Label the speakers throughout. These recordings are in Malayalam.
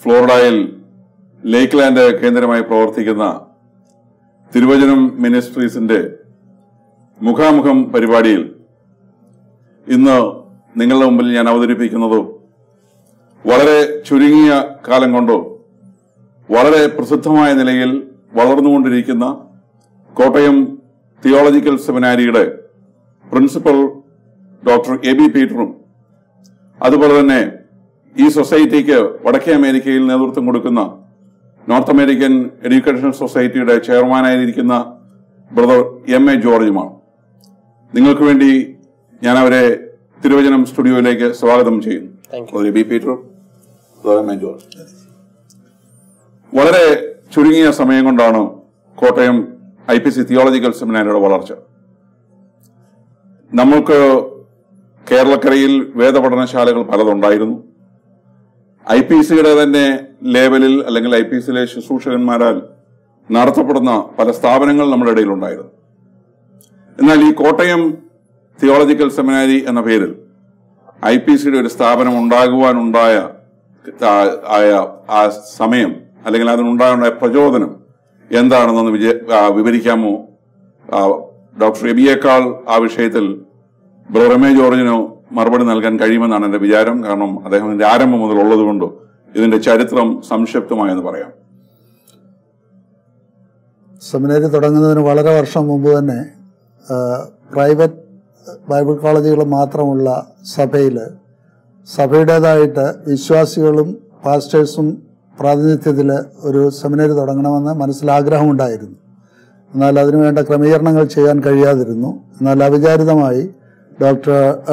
Speaker 1: ഫ്ലോറിഡയിൽ ലേക്ക്ലാൻഡ് കേന്ദ്രമായി പ്രവർത്തിക്കുന്ന തിരുവചനം മിനിസ്ട്രീസിന്റെ മുഖാമുഖം പരിപാടിയിൽ ഇന്ന് നിങ്ങളുടെ മുമ്പിൽ ഞാൻ അവതരിപ്പിക്കുന്നത് വളരെ ചുരുങ്ങിയ കാലം കൊണ്ട് വളരെ പ്രസിദ്ധമായ നിലയിൽ വളർന്നുകൊണ്ടിരിക്കുന്ന കോട്ടയം തിയോളജിക്കൽ സെമിനാരിയുടെ പ്രിൻസിപ്പൽ ഡോക്ടർ എ ബി പീറ്ററും അതുപോലെ തന്നെ ഈ സൊസൈറ്റിക്ക് വടക്കേ അമേരിക്കയിൽ നേതൃത്വം കൊടുക്കുന്ന നോർത്ത് അമേരിക്കൻ എഡ്യൂക്കേഷൻ സൊസൈറ്റിയുടെ ചെയർമാനായിരിക്കുന്ന ബ്രദർ എം എ ജോർജുമാണ് നിങ്ങൾക്ക് വേണ്ടി ഞാൻ അവരെ തിരുവചനം സ്റ്റുഡിയോയിലേക്ക് സ്വാഗതം ചെയ്യുന്നു
Speaker 2: Thank you.
Speaker 1: Brother A B Peter brother M A George വളരെ ചുരുങ്ങിയ സമയം കൊണ്ടാണ് Kottayam I P C theological സെമിനാരിയുടെ വളർച്ച നമ്മൾക്ക് കേരളക്കരയിൽ വേദപഠനശാലകൾ പലതുണ്ടായിരുന്നു ഐ പി സിയുടെ തന്നെ ലേവലിൽ അല്ലെങ്കിൽ ഐ പി സിയിലെ ശുശ്രൂഷകന്മാരാൽ നടത്തപ്പെടുന്ന പല സ്ഥാപനങ്ങൾ നമ്മുടെ ഇടയിൽ ഉണ്ടായിരുന്നു എന്നാൽ ഈ കോട്ടയം തിയോളജിക്കൽ സെമിനാരി എന്ന പേരിൽ ഐ പി സിയുടെ ഒരു സ്ഥാപനം ഉണ്ടാകുവാനുണ്ടായ ആ- ആയ ആ സമയം അല്ലെങ്കിൽ അതിനുണ്ടായ പ്രചോദനം എന്താണെന്നൊന്ന് വിജയ ആ, വിവരിക്കാമോ ആ, ഡോക്ടർ എബിയേക്കാൾ ആ വിഷയത്തിൽ ബ്രദർ എം എ ജോർജിന് മറുപടി നൽകാൻ കഴിയുമെന്നാണ് എന്റെ വിചാരം കാരണം അദ്ദേഹം ഇതിന്റെ ആരംഭം മുതൽ ഉള്ളതുകൊണ്ട് ഇതിന്റെ ചരിത്രം സംക്ഷിപ്തമായെന്ന് പറയാം
Speaker 3: സെമിനാരി തുടങ്ങുന്നതിന് വളരെ വർഷം മുമ്പ് തന്നെ ആ, പ്രൈവറ്റ് ബൈബിൾ കോളേജുകൾ മാത്രമുള്ള സഭയിൽ സഭയുടേതായിട്ട് വിശ്വാസികളും പാസ്റ്റേഴ്സും പ്രാതിനിധ്യത്തിൽ ഒരു സെമിനാരി തുടങ്ങണമെന്ന് മനസ്സിൽ ആഗ്രഹമുണ്ടായിരുന്നു എന്നാൽ അതിനുവേണ്ട ക്രമീകരണങ്ങൾ ചെയ്യാൻ കഴിയാതിരുന്നു എന്നാൽ അവിചാരിതമായി ഡോക്ടർ ആ,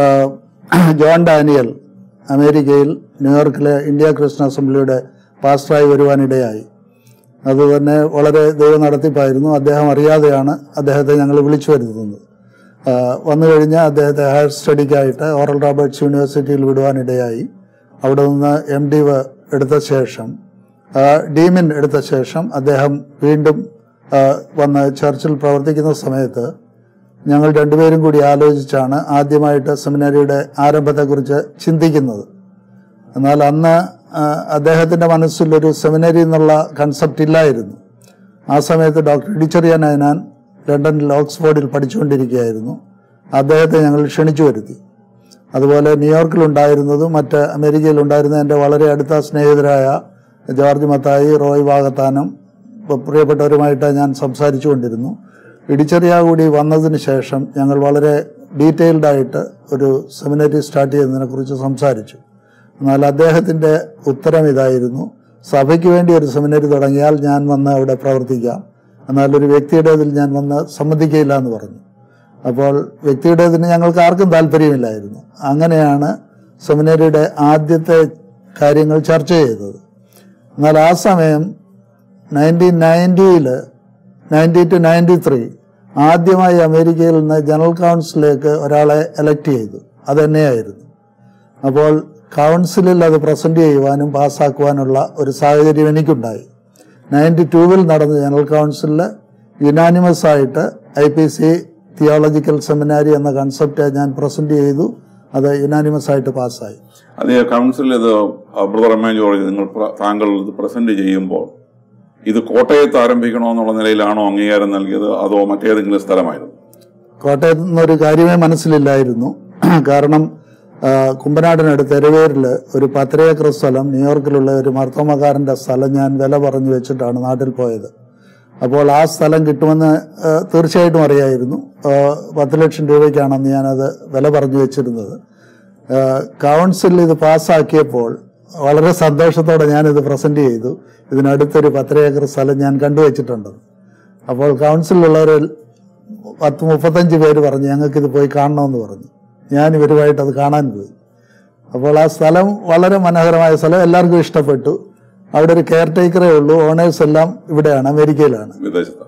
Speaker 3: ജോൺ ഡാനിയൽ അമേരിക്കയിൽ ന്യൂയോർക്കിലെ ഇന്ത്യ ക്രിസ്ത്യൻ അസംബ്ലിയുടെ പാസ്റ്ററായി വരുവാനിടയായി അത് തന്നെ വളരെ ദൈവ നടത്തിപ്പായിരുന്നു അദ്ദേഹം അറിയാതെയാണ് അദ്ദേഹത്തെ ഞങ്ങൾ വിളിച്ചു വരുത്തുന്നത് ആ, വന്നു കഴിഞ്ഞ് അദ്ദേഹത്തെ ഹയർ സ്റ്റഡിക്കായിട്ട് ഓറൽ റോബർട്ട്സ് യൂണിവേഴ്സിറ്റിയിൽ വിടുവാനിടയായി അവിടെ നിന്ന് എം ഡി എടുത്ത ശേഷം ആ, ഡീമിൻ എടുത്ത ശേഷം അദ്ദേഹം വീണ്ടും ആ, വന്ന് ചർച്ചിൽ പ്രവർത്തിക്കുന്ന സമയത്ത് ഞങ്ങൾ രണ്ടുപേരും കൂടി ആലോചിച്ചാണ് ആദ്യമായിട്ട് സെമിനാരിയുടെ ആരംഭത്തെക്കുറിച്ച് ചിന്തിക്കുന്നത് എന്നാൽ അന്ന് ആ, അദ്ദേഹത്തിന്റെ മനസ്സിൽ ഒരു സെമിനറി എന്നുള്ള കൺസെപ്റ്റ് ഇല്ലായിരുന്നു ആ സമയത്ത് ഡോക്ടർ ഇടിച്ചെറിയ നയനാൻ ലണ്ടനിൽ ഓക്സ്ഫോർഡിൽ പഠിച്ചുകൊണ്ടിരിക്കുകയായിരുന്നു അദ്ദേഹത്തെ ഞങ്ങൾ ക്ഷണിച്ചു വരുത്തി അതുപോലെ ന്യൂയോർക്കിൽ ഉണ്ടായിരുന്നതും മറ്റ് അമേരിക്കയിൽ ഉണ്ടായിരുന്ന എൻ്റെ വളരെ അടുത്ത സ്നേഹിതരായ ജോർജ് മത്തായി റോയ് വാഗത്താനം പ്രിയപ്പെട്ടവരുമായിട്ട് ഞാൻ സംസാരിച്ചു കൊണ്ടിരുന്നു ഇടിച്ചെറിയ കൂടി വന്നതിന് ശേഷം ഞങ്ങൾ വളരെ ഡീറ്റെയിൽഡ് ആയിട്ട് ഒരു സെമിനറി സ്റ്റാർട്ട് ചെയ്യുന്നതിനെക്കുറിച്ച് സംസാരിച്ചു എന്നാൽ അദ്ദേഹത്തിൻ്റെ ഉത്തരം ഇതായിരുന്നു സഭയ്ക്ക് വേണ്ടി ഒരു സെമിനറി തുടങ്ങിയാൽ ഞാൻ വന്ന് അവിടെ പ്രവർത്തിക്കാം എന്നാൽ ഒരു വ്യക്തിയുടേതിൽ ഞാൻ വന്ന് സമ്മതിക്കയില്ല എന്ന് പറഞ്ഞു അപ്പോൾ വ്യക്തിയുടേതിന് ഞങ്ങൾക്ക് ആർക്കും താല്പര്യമില്ലായിരുന്നു അങ്ങനെയാണ് സെമിനറിയുടെ ആദ്യത്തെ കാര്യങ്ങൾ ചർച്ച ചെയ്തത് എന്നാൽ ആ സമയം നയൻറ്റീൻ നയൻറ്റിയിൽ നയൻറ്റി ടു നയൻറ്റി ത്രീ ആദ്യമായി അമേരിക്കയിൽ നിന്ന് ജനറൽ കൗൺസിലേക്ക് ഒരാളെ എലക്ട് ചെയ്തു അതെന്നെയായിരുന്നു അപ്പോൾ കൗൺസിലിൽ അത് പ്രസന്റ് ചെയ്യുവാനും പാസ്സാക്കുവാനുള്ള ഒരു സാഹചര്യം എനിക്കുണ്ടായി നയൻറ്റി ടൂവിൽ നടന്ന ജനറൽ കൗൺസിലിൽ യുനാനിമസ് ആയിട്ട് I P C theological seminary എന്ന കൺസെപ്റ്റ് ഞാൻ പ്രസന്റ് ചെയ്തു അത് യുനാനിമസ് ആയിട്ട് പാസ്സായി
Speaker 1: അത് കൗൺസിൽ ഇത് ബ്രദർ എം എ ജോർജ് നിങ്ങൾ പ്ര- താങ്കൾ ഇത് പ്രസന്റ് ചെയ്യുമ്പോൾ ഇത് കോട്ടയത്ത് ആരംഭിക്കണമെന്നുള്ള നിലയിലാണോ അംഗീകാരം നൽകിയത് അതോ മറ്റേതെങ്കിലും സ്ഥലമായിരുന്നു
Speaker 3: കോട്ടയത്ത് നിന്നൊരു കാര്യമേ മനസ്സിലില്ലായിരുന്നു കാരണം ആ, കുമ്പനാടിനടുത്ത് എരവേരിൽ ഒരു പത്തര ഏക്കർ സ്ഥലം ന്യൂയോർക്കിലുള്ള ഒരു മർത്തോമക്കാരൻ്റെ സ്ഥലം ഞാൻ വില പറഞ്ഞു വെച്ചിട്ടാണ് നാട്ടിൽ പോയത് അപ്പോൾ ആ സ്ഥലം കിട്ടുമെന്ന് ആ, തീർച്ചയായിട്ടും അറിയായിരുന്നു ആ, പത്ത് ലക്ഷം രൂപയ്ക്കാണെന്ന് ഞാനത് വില പറഞ്ഞു വെച്ചിരുന്നത് ആ, കൗൺസിൽ ഇത് പാസ്സാക്കിയപ്പോൾ വളരെ സന്തോഷത്തോടെ ഞാനിത് പ്രസന്റ് ചെയ്തു ഇതിനടുത്തൊരു പത്തര ഏക്കർ സ്ഥലം ഞാൻ കണ്ടുവച്ചിട്ടുണ്ടെന്ന് അപ്പോൾ കൗൺസിലുള്ളവർ പത്ത് മുപ്പത്തഞ്ച് പേര് പറഞ്ഞു ഞങ്ങൾക്ക് ഇത് പോയി കാണണമെന്ന് പറഞ്ഞു ഞാൻ ഇവരുമായിട്ട് അത് കാണാൻ പോയി അപ്പോൾ ആ സ്ഥലം വളരെ മനോഹരമായ സ്ഥലം എല്ലാവർക്കും ഇഷ്ടപ്പെട്ടു അവിടെ ഒരു കെയർ ടേക്കറേ ഉള്ളൂ ഓണേഴ്സ് എല്ലാം ഇവിടെയാണ് അമേരിക്കയിലാണ്
Speaker 1: വിദേശത്ത്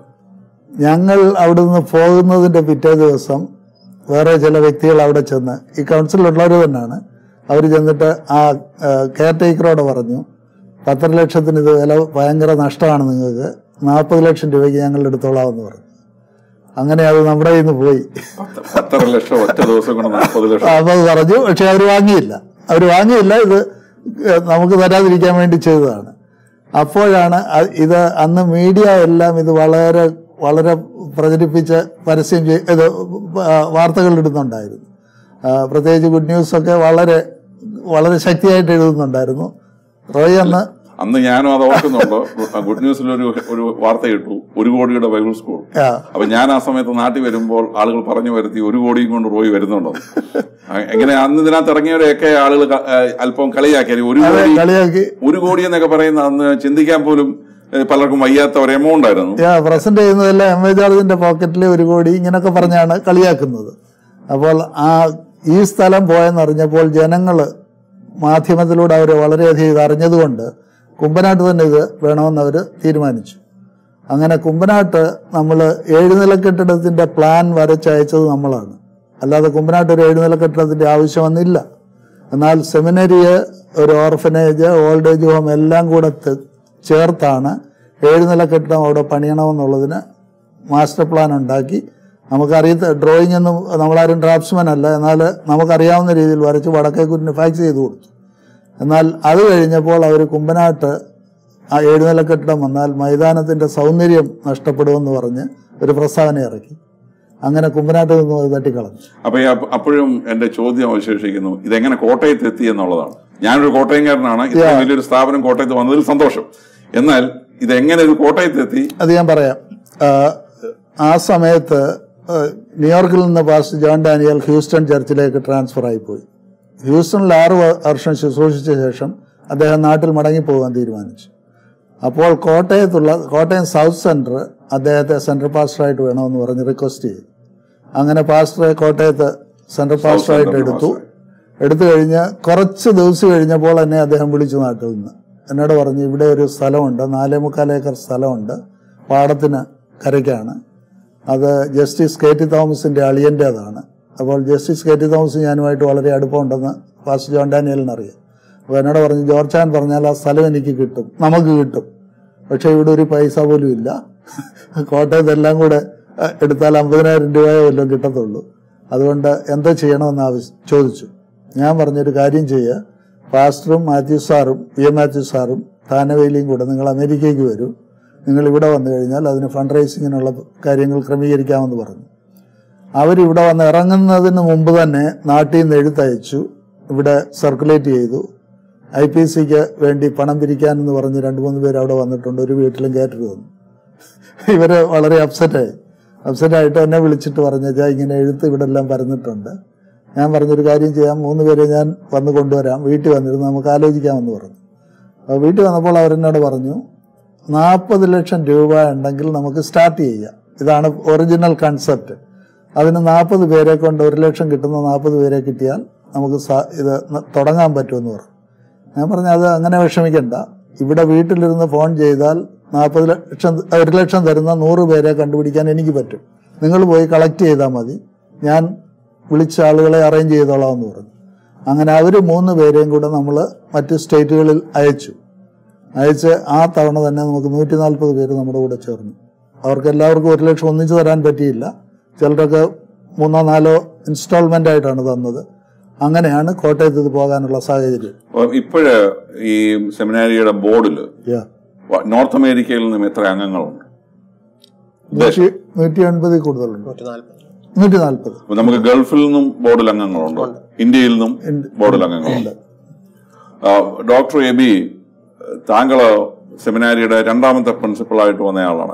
Speaker 3: ഞങ്ങൾ അവിടെ നിന്ന് പോകുന്നതിന്റെ പിറ്റേ ദിവസം വേറെ ചില വ്യക്തികൾ അവിടെ ചെന്ന് ഈ കൗൺസിലുള്ളവർ തന്നെയാണ് അവർ ചെന്നിട്ട് ആ കെയർ ടേക്കറോട് പറഞ്ഞു പത്തര ലക്ഷത്തിന് ഇത് വില ഭയങ്കര നഷ്ടമാണ് നിങ്ങൾക്ക് നാൽപ്പത് ലക്ഷം രൂപയ്ക്ക് ഞങ്ങൾ എടുത്തോളാമെന്ന് പറഞ്ഞു അങ്ങനെ അത് നമ്മുടെ കയ്യിൽ നിന്ന് പോയി
Speaker 1: പത്ത് പത്തര ലക്ഷം ഒറ്റ ദിവസം കൊണ്ട് നാൽപ്പത് ലക്ഷം
Speaker 3: അപ്പോൾ പറഞ്ഞു പക്ഷെ അവർ വാങ്ങിയില്ല അവർ വാങ്ങിയില്ല ഇത് ഏഹ്, നമുക്ക് തരാതിരിക്കാൻ വേണ്ടി ചെയ്തതാണ് അപ്പോഴാണ് അ- ഇത് അന്ന് മീഡിയ എല്ലാം ഇത് വളരെ വളരെ പ്രചരിപ്പിച്ച് പരസ്യം ചെയ് ഇത് വാർത്തകൾ ഇടുന്നുണ്ടായിരുന്നു ആ, പ്രത്യേകിച്ച് ഗുഡ് ന്യൂസ് ഒക്കെ വളരെ വളരെ ശക്തിയായിട്ട് എഴുതുന്നുണ്ടായിരുന്നു റോയ് അന്ന്
Speaker 1: അന്ന് ഞാനും അത് ഓർക്കുന്നുണ്ട് ഗുഡ് ന്യൂസിൽ ഒരു ഒരു വാർത്ത ഇട്ടു ഒരു കോടിയുടെ ബൈബിൾ സ്കൂൾ
Speaker 3: ആ,
Speaker 1: അപ്പൊ ഞാൻ ആ സമയത്ത് നാട്ടിൽ വരുമ്പോൾ ആളുകൾ പറഞ്ഞു വരുത്തി ഒരു കോടിയും കൊണ്ട് പോയി വരുന്നുണ്ടോ എങ്ങനെ അന്ന് ഇതിനകത്ത് ഇറങ്ങിയവരെയൊക്കെ ആളുകൾ ക- ആ, അല്പം കളിയാക്കിയത് ഒരു
Speaker 3: അത്
Speaker 1: കോടി
Speaker 3: കളിയാക്കി
Speaker 1: ഒരു കോടി എന്നൊക്കെ പറയുന്ന അന്ന് ചിന്തിക്കാൻ പോലും ഏ, പലർക്കും വയ്യാത്ത ഒരു എമൗണ്ട് ആയിരുന്നു
Speaker 3: പ്രസന്റ് ചെയ്യുന്നതെല്ലാം എം എ ജോർജിന്റെ പോക്കറ്റിൽ ഒരു കോടി ഇങ്ങനൊക്കെ പറഞ്ഞാണ് കളിയാക്കുന്നത് അപ്പോൾ ആ ഈ സ്ഥലം പോയെന്നറിഞ്ഞപ്പോൾ ജനങ്ങൾ മാധ്യമത്തിലൂടെ അവർ വളരെയധികം ഇത് അറിഞ്ഞതുകൊണ്ട് കുമ്പനാട്ട് തന്നെ ഇത് വേണമെന്ന് അവർ തീരുമാനിച്ചു അങ്ങനെ കുമ്പനാട്ട് നമ്മൾ ഏഴുനില കെട്ടിടത്തിന്റെ പ്ലാൻ വരച്ചയച്ചത് നമ്മളാണ് അല്ലാതെ കുമ്പനാട്ട് ഒരു ഏഴുനില കെട്ടിടത്തിന്റെ ആവശ്യം വന്നില്ല എന്നാൽ സെമിനറിയെ ഒരു ഓർഫനേജ് ഓൾഡ് ഏജ് ഹോം എല്ലാം കൂടെ ത- ചേർത്താണ് ഏഴുനില കെട്ടിടം അവിടെ പണിയണമെന്നുള്ളതിന് മാസ്റ്റർ പ്ലാൻ ഉണ്ടാക്കി നമുക്കറിയത്ത ഡ്രോയിങ് ഒന്നും നമ്മളാരും ഡ്രാഫ്റ്റ്സ്മാൻ അല്ല എന്നാൽ നമുക്കറിയാവുന്ന രീതിയിൽ വരച്ച് വടക്കേക്കുരിന് ഫാക്സ് ചെയ്ത് കൊടുത്തു എന്നാൽ അത് കഴിഞ്ഞപ്പോൾ അവർ കുമ്പനാട്ട് ആ ഏഴുനില കെട്ടിടം വന്നാൽ മൈതാനത്തിന്റെ സൗന്ദര്യം നഷ്ടപ്പെടുമെന്ന് പറഞ്ഞ് ഒരു പ്രസ്താവന ഇറക്കി അങ്ങനെ കുമ്പനാട്ട് നിന്നും അത് തട്ടിക്കളഞ്ഞു
Speaker 1: അപ്പൊ ഈ അപ്പ- അപ്പോഴും എന്റെ ചോദ്യം അവശേഷിക്കുന്നു ഇതെങ്ങനെ കോട്ടയത്ത് എത്തി എന്നുള്ളതാണ് ഞാനൊരു കോട്ടയംകാരനാണ് ഇത്രയും വലിയൊരു സ്ഥാപനം കോട്ടയത്ത് വന്നതിൽ സന്തോഷം എന്നാൽ ഇതെങ്ങനെ ഇത് കോട്ടയത്ത് എത്തി
Speaker 3: അത് ഞാൻ പറയാം ആ, ആ സമയത്ത് ആ, ന്യൂയോർക്കിൽ നിന്ന് പാസ്റ്റർ ജോൺ ഡാനിയൽ ഹ്യൂസ്റ്റൺ ചർച്ചിലേക്ക് ട്രാൻസ്ഫർ ആയിപ്പോയി ഹ്യൂസ്റ്റണിൽ ആറ് വ- വർഷം ശുശ്രൂഷിച്ച ശേഷം അദ്ദേഹം നാട്ടിൽ മടങ്ങിപ്പോകാൻ തീരുമാനിച്ചു അപ്പോൾ കോട്ടയത്തുള്ള കോട്ടയം സൗത്ത് സെന്റർ അദ്ദേഹത്തെ സെൻട്രൽ പാസ്റ്ററായിട്ട് വേണമെന്ന് പറഞ്ഞ് റിക്വസ്റ്റ് ചെയ്തു അങ്ങനെ പാസ്റ്ററെ കോട്ടയത്ത് സെൻട്രൽ പാസ്റ്ററായിട്ട്
Speaker 1: സെന്ററിൽ
Speaker 3: എടുത്തു എടുത്തു കഴിഞ്ഞ് കുറച്ച് ദിവസം കഴിഞ്ഞപ്പോൾ എന്നെ അദ്ദേഹം വിളിച്ചു നാട്ടിൽ നിന്ന് എന്നോട് പറഞ്ഞു ഇവിടെ ഒരു സ്ഥലമുണ്ട് നാലേ മുക്കാൽ ഏക്കർ സ്ഥലമുണ്ട് പാടത്തിന് കരയ്ക്കാണ് അത് ജസ്റ്റിസ് കെ ടി തോമസിന്റെ അളിയൻ്റേതാണ് അപ്പോൾ ജസ്റ്റിസ് കെ ടി തോമസ് ഞാനുമായിട്ട് വളരെ അടുപ്പമുണ്ടെന്ന് ഫാസ്റ്റ് ജോൺ ഡാനിയലിന് അറിയാം അപ്പോൾ എന്നോട് പറഞ്ഞു ജോർജാൻ പറഞ്ഞാൽ ആ സ്ഥലം എനിക്ക് കിട്ടും നമുക്ക് കിട്ടും പക്ഷേ ഇവിടെ ഒരു പൈസ പോലും ഇല്ല കോട്ടയത്ത് എല്ലാം കൂടെ അഹ്, എടുത്താൽ അമ്പതിനായിരം രൂപയോ വല്ലതും കിട്ടത്തുള്ളൂ അതുകൊണ്ട് എന്താ ചെയ്യണമെന്ന് ആവശ്യം ചോദിച്ചു ഞാൻ പറഞ്ഞൊരു കാര്യം ചെയ്യുക പാസ്റ്ററും മാത്യു സാറും പി എം മാത്യു സാറും താനവേലിയും കൂടെ നിങ്ങൾ അമേരിക്കയ്ക്ക് വരൂ നിങ്ങൾ ഇവിടെ വന്നു കഴിഞ്ഞാൽ അതിന് ഫണ്ട് റൈസിങ്ങിനുള്ള കാര്യങ്ങൾ ക്രമീകരിക്കാമെന്ന് പറഞ്ഞു അവരിവിടെ വന്ന് ഇറങ്ങുന്നതിന് മുമ്പ് തന്നെ നാട്ടിൽ നിന്ന് എഴുത്തയച്ചു ഇവിടെ സർക്കുലേറ്റ് ചെയ്തു ഐ പി സിക്ക് വേണ്ടി പണം പിരിക്കാനെന്ന് പറഞ്ഞ് രണ്ട് മൂന്ന് പേര് അവിടെ വന്നിട്ടുണ്ട് ഒരു വീട്ടിലും കയറ്റരുത് വന്നു ഇവര് വളരെ അപ്സെറ്റായി അപ്സെറ്റായിട്ട് എന്നെ വിളിച്ചിട്ട് പറഞ്ഞാ ഇങ്ങനെ എഴുത്ത് ഇവിടെ എല്ലാം പരന്നിട്ടുണ്ട് ഞാൻ പറഞ്ഞൊരു കാര്യം ചെയ്യാം മൂന്ന് പേരെ ഞാൻ വന്ന് കൊണ്ടുവരാം വീട്ടിൽ വന്നിരുന്ന് നമുക്ക് ആലോചിക്കാമെന്ന് പറഞ്ഞു അപ്പോൾ വീട്ടിൽ വന്നപ്പോൾ അവരെന്നോട് പറഞ്ഞു നാൽപ്പത് ലക്ഷം രൂപ ഉണ്ടെങ്കിൽ നമുക്ക് സ്റ്റാർട്ട് ചെയ്യാം ഇതാണ് ഒറിജിനൽ കൺസെപ്റ്റ് അതിന് നാൽപ്പത് പേരെ കൊണ്ട് ഒരു ലക്ഷം കിട്ടുന്ന നാൽപ്പത് പേരെ കിട്ടിയാൽ നമുക്ക് സ- ഇത് ന- തുടങ്ങാൻ പറ്റുമെന്ന് പറഞ്ഞു ഞാൻ പറഞ്ഞു അത് അങ്ങനെ വിഷമിക്കണ്ട ഇവിടെ വീട്ടിലിരുന്ന് ഫോൺ ചെയ്താൽ നാൽപ്പത് ലക്ഷം ഒരു ലക്ഷം തരുന്ന നൂറ് പേരെ കണ്ടുപിടിക്കാൻ എനിക്ക് പറ്റും നിങ്ങൾ പോയി കളക്ട് ചെയ്താൽ മതി ഞാൻ വിളിച്ച ആളുകളെ അറേഞ്ച് ചെയ്തോളാം എന്ന് പറഞ്ഞു അങ്ങനെ അവർ മൂന്ന് പേരെയും കൂടെ നമ്മൾ മറ്റ് സ്റ്റേറ്റുകളിൽ അയച്ചു അയച്ച് ആ തവണ തന്നെ നമുക്ക് നൂറ്റി നാൽപ്പത് പേര് നമ്മുടെ കൂടെ ചേർന്നു അവർക്ക് എല്ലാവർക്കും ഒരു ലക്ഷം ഒന്നിച്ചു തരാൻ പറ്റിയില്ല ചിലരൊക്കെ മൂന്നോ നാലോ ഇൻസ്റ്റാൾമെന്റ് ആയിട്ടാണ് തന്നത് അങ്ങനെയാണ് കോട്ടയത്ത് ഇത് പോകാനുള്ള സാഹചര്യം
Speaker 1: അപ്പൊ ഇപ്പോഴ് ഈ സെമിനാരിയുടെ ബോർഡിൽ
Speaker 3: Yeah.
Speaker 1: നോർത്ത് അമേരിക്കയിൽ നിന്നും എത്ര അംഗങ്ങളുണ്ട്
Speaker 3: നൂറ്റി നൂറ്റി എൺപതിൽ കൂടുതലുണ്ട്
Speaker 2: നൂറ്റി നാൽപ്പത്
Speaker 3: നൂറ്റി നാൽപ്പത്
Speaker 1: അപ്പൊ നമുക്ക് ഗൾഫിൽ നിന്നും ബോർഡിൽ അംഗങ്ങളുണ്ട് ഇന്ത്യയിൽ നിന്നും ബോർഡിൽ അംഗങ്ങളുണ്ട് ആ, ഡോക്ടർ എബി താങ്കൾ സെമിനാരിയുടെ രണ്ടാമത്തെ പ്രിൻസിപ്പളായിട്ട് വന്നയാളാണ്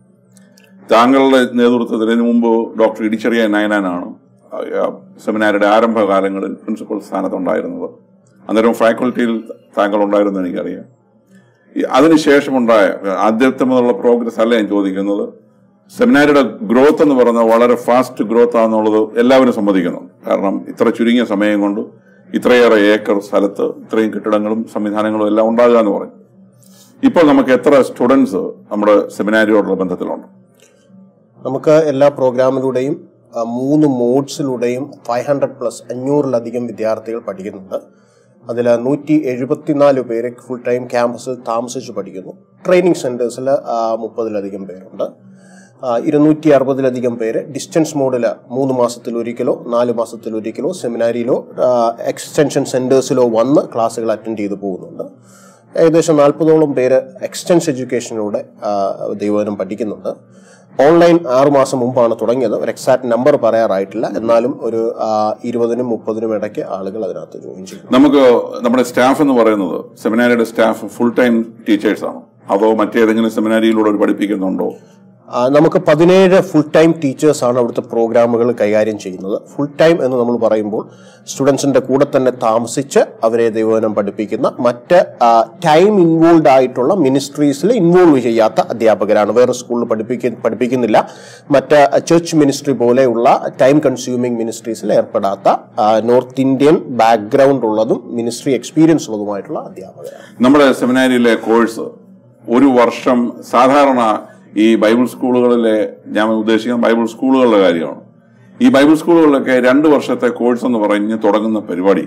Speaker 1: താങ്കളുടെ നേതൃത്വത്തിൽ ഇതിനു മുമ്പ് ഡോക്ടർ ഇടിച്ചെറിയ നയനാനാണ് ആ, സെമിനാരിയുടെ ആരംഭകാലങ്ങളിൽ പ്രിൻസിപ്പൽ സ്ഥാനത്തുണ്ടായിരുന്നത് അന്നേരം ഫാക്കൽറ്റിയിൽ താങ്കൾ ഉണ്ടായിരുന്നു എനിക്കറിയാം ഈ അതിനുശേഷമുണ്ടായ ആദ്യത്തെ മുതലുള്ള പ്രോഗ്രസ് അല്ല ഞാൻ ചോദിക്കുന്നത് സെമിനാരിയുടെ ഗ്രോത്ത് എന്ന് പറയുന്നത് വളരെ ഫാസ്റ്റ് ഗ്രോത്ത് ആണെന്നുള്ളത് എല്ലാവരും സമ്മതിക്കുന്നുണ്ട് കാരണം ഇത്ര ചുരുങ്ങിയ സമയം കൊണ്ട് ഇത്രയേറെ ഏക്കർ സ്ഥലത്ത് ഇത്രയും കെട്ടിടങ്ങളും സംവിധാനങ്ങളും എല്ലാം ഉണ്ടാകുക എന്ന് പറയും ഇപ്പോൾ നമുക്ക് എത്ര സ്റ്റുഡൻസ് നമ്മുടെ സെമിനാരിയോടുള്ള ബന്ധത്തിലുണ്ട്
Speaker 2: നമുക്ക് എല്ലാ പ്രോഗ്രാമിലൂടെയും ആ, മൂന്ന് മോഡ്സിലൂടെയും ഫൈവ് ഹൺഡ്രഡ് പ്ലസ് അഞ്ഞൂറിലധികം വിദ്യാർത്ഥികൾ പഠിക്കുന്നുണ്ട് അതിൽ നൂറ്റി എഴുപത്തിനാല് പേര് ഫുൾ ടൈം ക്യാമ്പസിൽ താമസിച്ച് പഠിക്കുന്നു ട്രെയിനിങ് സെൻറ്റേഴ്സിൽ മുപ്പതിലധികം പേരുണ്ട് ആ, ഇരുന്നൂറ്റി അറുപതിലധികം പേര് ഡിസ്റ്റൻസ് മോഡിൽ മൂന്ന് മാസത്തിൽ ഒരിക്കലോ നാല് മാസത്തിൽ ഒരിക്കലോ സെമിനാരിയിലോ എക്സ്റ്റൻഷൻ സെൻറ്റേഴ്സിലോ വന്ന് ക്ലാസ്സുകൾ അറ്റൻഡ് ചെയ്ത് പോകുന്നുണ്ട് ഏകദേശം നാൽപ്പതോളം പേര് എക്സ്റ്റൻസ് എഡ്യൂക്കേഷനിലൂടെ ആ, ദൈവവചനം പഠിക്കുന്നുണ്ട് ഓൺലൈൻ ആറുമാസം മുമ്പാണ് തുടങ്ങിയത് ഒരു എക്സാക്ട് നമ്പർ പറയാറായിട്ടില്ല എന്നാലും ഒരു ആ, ഇരുപതിനും മുപ്പതിനും ഇടയ്ക്ക് ആളുകൾ അതിനകത്ത് ജോയിൻ ചെയ്യും
Speaker 1: നമുക്ക് നമ്മുടെ സ്റ്റാഫ് എന്ന് പറയുന്നത് സെമിനാരിയുടെ സ്റ്റാഫ് ഫുൾ ടൈം ടീച്ചേഴ്സ് ആണോ അതോ മറ്റേതെങ്കിലും സെമിനാരിയിലൂടെ ഒരു പഠിപ്പിക്കുന്നുണ്ടോ
Speaker 2: ആ, നമുക്ക് പതിനേഴ് ഫുൾ ടൈം ടീച്ചേഴ്സ് ആണ് അവിടുത്തെ പ്രോഗ്രാമുകൾ കൈകാര്യം ചെയ്യുന്നത് ഫുൾ ടൈം എന്ന് നമ്മൾ പറയുമ്പോൾ സ്റ്റുഡൻസിന്റെ കൂടെ തന്നെ താമസിച്ച് അവരെ ദൈവവചനം പഠിപ്പിക്കുന്ന മറ്റ് ടൈം ഇൻവോൾവ് ആയിട്ടുള്ള മിനിസ്ട്രീസിൽ ഇൻവോൾവ് ചെയ്യാത്ത അധ്യാപകരാണ് വേറെ സ്കൂളിൽ പഠിപ്പിക്ക പഠിപ്പിക്കുന്നില്ല മറ്റ് ചർച്ച് മിനിസ്ട്രി പോലെയുള്ള ടൈം കൺസ്യൂമിംഗ് മിനിസ്ട്രീസിൽ ഏർപ്പെടാത്ത ആ, നോർത്ത് ഇന്ത്യൻ ബാക്ക്ഗ്രൗണ്ട് ഉള്ളതും മിനിസ്ട്രി എക്സ്പീരിയൻസ് ഉള്ളതുമായിട്ടുള്ള അധ്യാപകരാണ്
Speaker 1: നമ്മുടെ സെമിനാരിയിലെ കോഴ്സ് ഒരു വർഷം സാധാരണ ഈ ബൈബിൾ സ്കൂളുകളിലെ ഞാൻ ഉദ്ദേശിക്കുന്ന ബൈബിൾ സ്കൂളുകളുടെ കാര്യമാണ് ഈ ബൈബിൾ സ്കൂളുകളിലൊക്കെ രണ്ട് വർഷത്തെ കോഴ്സ് എന്ന് പറഞ്ഞ് തുടങ്ങുന്ന പരിപാടി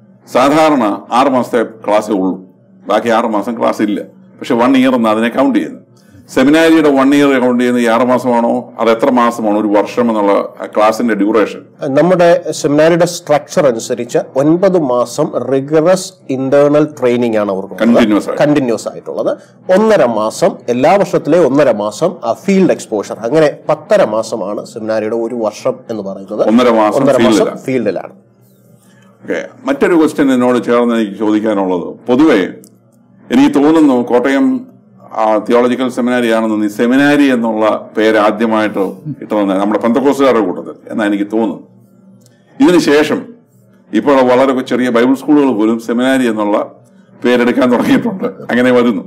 Speaker 1: സാധാരണ ആറ് മാസത്തെ ക്ലാസ്സേ ഉള്ളൂ ബാക്കി ആറ് മാസം ക്ലാസ് ഇല്ല പക്ഷെ വൺ ഇയർ എന്ന് അതിനെ കൗണ്ട് ചെയ്യുന്നത് സെമിനാരിയുടെ വൺ ഇയർ കൗണ്ട് ചെയ്യുന്നത് ഈ ആറ് മാസമാണോ അത് എത്ര മാസമാണോ ഒരു വർഷം എന്നുള്ള ക്ലാസിന്റെ ഡ്യൂറേഷൻ
Speaker 2: നമ്മുടെ സെമിനാരിയുടെ സ്ട്രക്ചർ അനുസരിച്ച് ഒൻപത് മാസം റിഗറസ് ഇന്റേണൽ ട്രെയിനിങ് ആണ് അവർക്ക്
Speaker 1: Continuous ആയിട്ട്.
Speaker 2: കണ്ടിന്യൂസ് ആയിട്ടുള്ളത് ഒന്നര മാസം എല്ലാ വർഷത്തിലെ ഒന്നര മാസം ഫീൽഡ് എക്സ്പോഷർ അങ്ങനെ പത്തര മാസമാണ് സെമിനാരിയുടെ ഒരു വർഷം എന്ന് പറയുന്നത്
Speaker 1: ഒന്നര മാസം
Speaker 2: ഒന്നര മാസം
Speaker 1: ഫീൽഡിലാണ്
Speaker 2: ഫീൽഡിലാണ്
Speaker 1: ഓക്കെ മറ്റൊരു ക്വസ്റ്റ്യൻ എന്നോട് ചേർന്ന് എനിക്ക് ചോദിക്കാനുള്ളത് പൊതുവെ എനിക്ക് തോന്നുന്നു കോട്ടയം തിയോളജിക്കൽ സെമിനാരി ആണെന്ന് ഈ സെമിനാരി എന്നുള്ള പേര് ആദ്യമായിട്ട് ഇട്ടതെന്ന് നമ്മുടെ പന്തക്കോസുകാരുടെ കൂട്ടത്തിൽ എന്നാ എനിക്ക് തോന്നുന്നു ഇതിനുശേഷം ഇപ്പോൾ വളരെ ചെറിയ ബൈബിൾ സ്കൂളുകൾ പോലും സെമിനാരി എന്നുള്ള പേരെടുക്കാൻ തുടങ്ങിയിട്ടുണ്ട് അങ്ങനെ വരുന്നു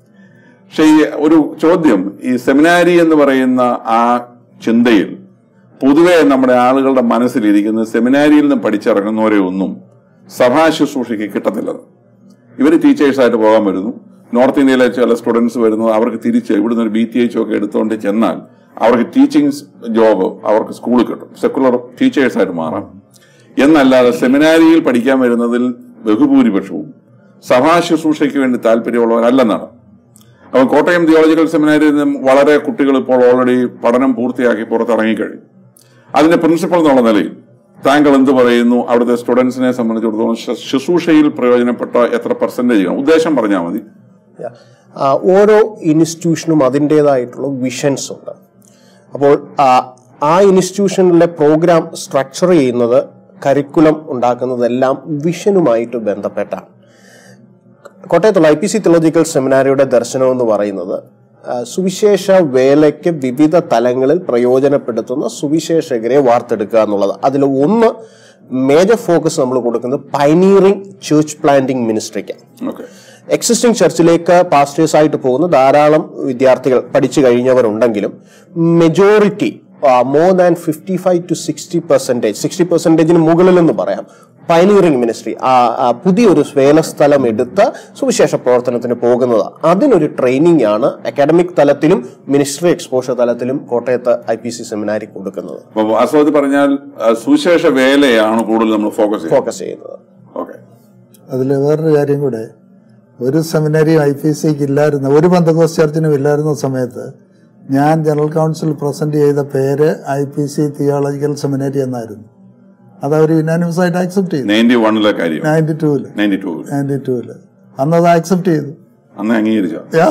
Speaker 1: പക്ഷെ ഈ ഒരു ചോദ്യം ഈ സെമിനാരി എന്ന് പറയുന്ന ആ ചിന്തയിൽ പൊതുവെ നമ്മുടെ ആളുകളുടെ മനസ്സിലിരിക്കുന്നത് സെമിനാരിയിൽ നിന്ന് പഠിച്ചിറങ്ങുന്നവരെ ഒന്നും സഭാ ശുശ്രൂഷയ്ക്ക് കിട്ടത്തില്ലെന്ന് ഇവർ ടീച്ചേഴ്സായിട്ട് പോകാൻ വരുന്നു നോർത്ത് ഇന്ത്യയിലെ ചില സ്റ്റുഡൻസ് വരുന്നു അവർക്ക് തിരിച്ച് ഇവിടുന്ന് ഒരു ബി ടി എച്ച് ഒക്കെ എടുത്തുകൊണ്ട് ചെന്നാൽ അവർക്ക് ടീച്ചിങ് ജോബ് അവർക്ക് സ്കൂളിൽ കിട്ടും സെക്കുലർ ടീച്ചേഴ്സായിട്ട് മാറാം എന്നല്ലാതെ സെമിനാരിയിൽ പഠിക്കാൻ വരുന്നതിൽ ബഹുഭൂരിപക്ഷവും സഭാ ശുശ്രൂഷയ്ക്ക് വേണ്ടി താല്പര്യമുള്ളവരല്ലെന്നാണ് അപ്പം കോട്ടയം തിയോളജിക്കൽ സെമിനാരിയിൽ നിന്നും വളരെ കുട്ടികൾ ഇപ്പോൾ ഓൾറെഡി പഠനം പൂർത്തിയാക്കി പുറത്തിറങ്ങിക്കഴിഞ്ഞു അതിന്റെ പ്രിൻസിപ്പൽ എന്നുള്ള നിലയിൽ താങ്കൾ എന്ത് പറയുന്നു അവിടുത്തെ സ്റ്റുഡൻസിനെ സംബന്ധിച്ചിടത്തോളം ശ- ശുശ്രൂഷയിൽ പ്രയോജനപ്പെട്ട എത്ര പെർസെന്റേജ് ആണ് ഉദ്ദേശം പറഞ്ഞാൽ മതി
Speaker 2: Yeah. ആ, ഓരോ ഇൻസ്റ്റിറ്റ്യൂഷനും അതിൻ്റെതായിട്ടുള്ള വിഷൻസ് ഉണ്ട് അപ്പോൾ ആ, ആ ഇൻസ്റ്റിറ്റ്യൂഷനിലെ പ്രോഗ്രാം സ്ട്രക്ചർ ചെയ്യുന്നത് കരിക്കുലം ഉണ്ടാക്കുന്നതെല്ലാം വിഷനുമായിട്ട് ബന്ധപ്പെട്ടാണ് കോട്ടയത്തുള്ള ഐ പി സി തിയോളജിക്കൽ സെമിനാരിയുടെ ദർശനം എന്ന് പറയുന്നത് ആ, സുവിശേഷ വേലയ്ക്ക് വിവിധ തലങ്ങളിൽ പ്രയോജനപ്പെടുത്തുന്ന സുവിശേഷകരെ വാർത്തെടുക്കുക എന്നുള്ളത് അതിൽ ഒന്ന് മേജർ ഫോക്കസ് നമ്മൾ കൊടുക്കുന്നത് പൈനീറിംഗ് ചേർച്ച് പ്ലാന്റിംഗ് മിനിസ്ട്രിക്കാണ്
Speaker 1: ഓക്കെ
Speaker 2: എക്സിസ്റ്റിംഗ് ചർച്ചിലേക്ക് പാസ്റ്റേഴ്സ് ആയിട്ട് പോകുന്ന ധാരാളം വിദ്യാർത്ഥികൾ പഠിച്ചു കഴിഞ്ഞവരുണ്ടെങ്കിലും majority more than fifty five to sixty percentage sixty പെർസെൻറ്റേജിന് മുകളിൽ എന്ന് പറയാം പൈനീറിംഗ് മിനിസ്ട്രി പുതിയൊരു വേലസ്ഥലം എടുത്ത് സുവിശേഷ പ്രവർത്തനത്തിന് പോകുന്നതാണ് അതിനൊരു ട്രെയിനിങ് ആണ് അക്കാഡമിക് തലത്തിലും മിനിസ്ട്രി എക്സ്പോഷർ തലത്തിലും കോട്ടയത്ത് ഐ പി സി സെമിനാരി കൊടുക്കുന്നത്
Speaker 1: അപ്പൊ വാസ്തവത്തിൽ പറഞ്ഞാൽ ആ, സുവിശേഷ വേലയാണ് കൂടുതൽ നമ്മൾ ഫോക്കസ് ചെയ്യുന്നത്
Speaker 2: ഫോക്കസ് ചെയ്യുന്നത്
Speaker 1: ഓക്കെ
Speaker 3: അതിൽ വേറൊരു കാര്യം കൂടെ ഒരു സെമിനാരിയും ഐ പി സിക്ക് ഇല്ലായിരുന്ന ഒരു ബന്ധകോസ് ചർച്ചിനും ഇല്ലായിരുന്ന സമയത്ത് ഞാൻ ജനറൽ കൗൺസിൽ പ്രസന്റ് ചെയ്ത പേര് I P C theological seminary എന്നായിരുന്നു അത് അവർ യുനാനിമസ് ആയിട്ട് ആക്സെപ്റ്റ് ചെയ്തു
Speaker 1: നയൻറ്റി വണ്ണിലെ കാര്യം
Speaker 3: നയൻറ്റി ടൂവില്
Speaker 1: നയൻറ്റി ടു
Speaker 3: നയൻറ്റി ടൂവില് അന്ന് അത് ആക്സെപ്റ്റ് ചെയ്തു
Speaker 1: അന്ന് അംഗീകരിച്ച
Speaker 3: യാ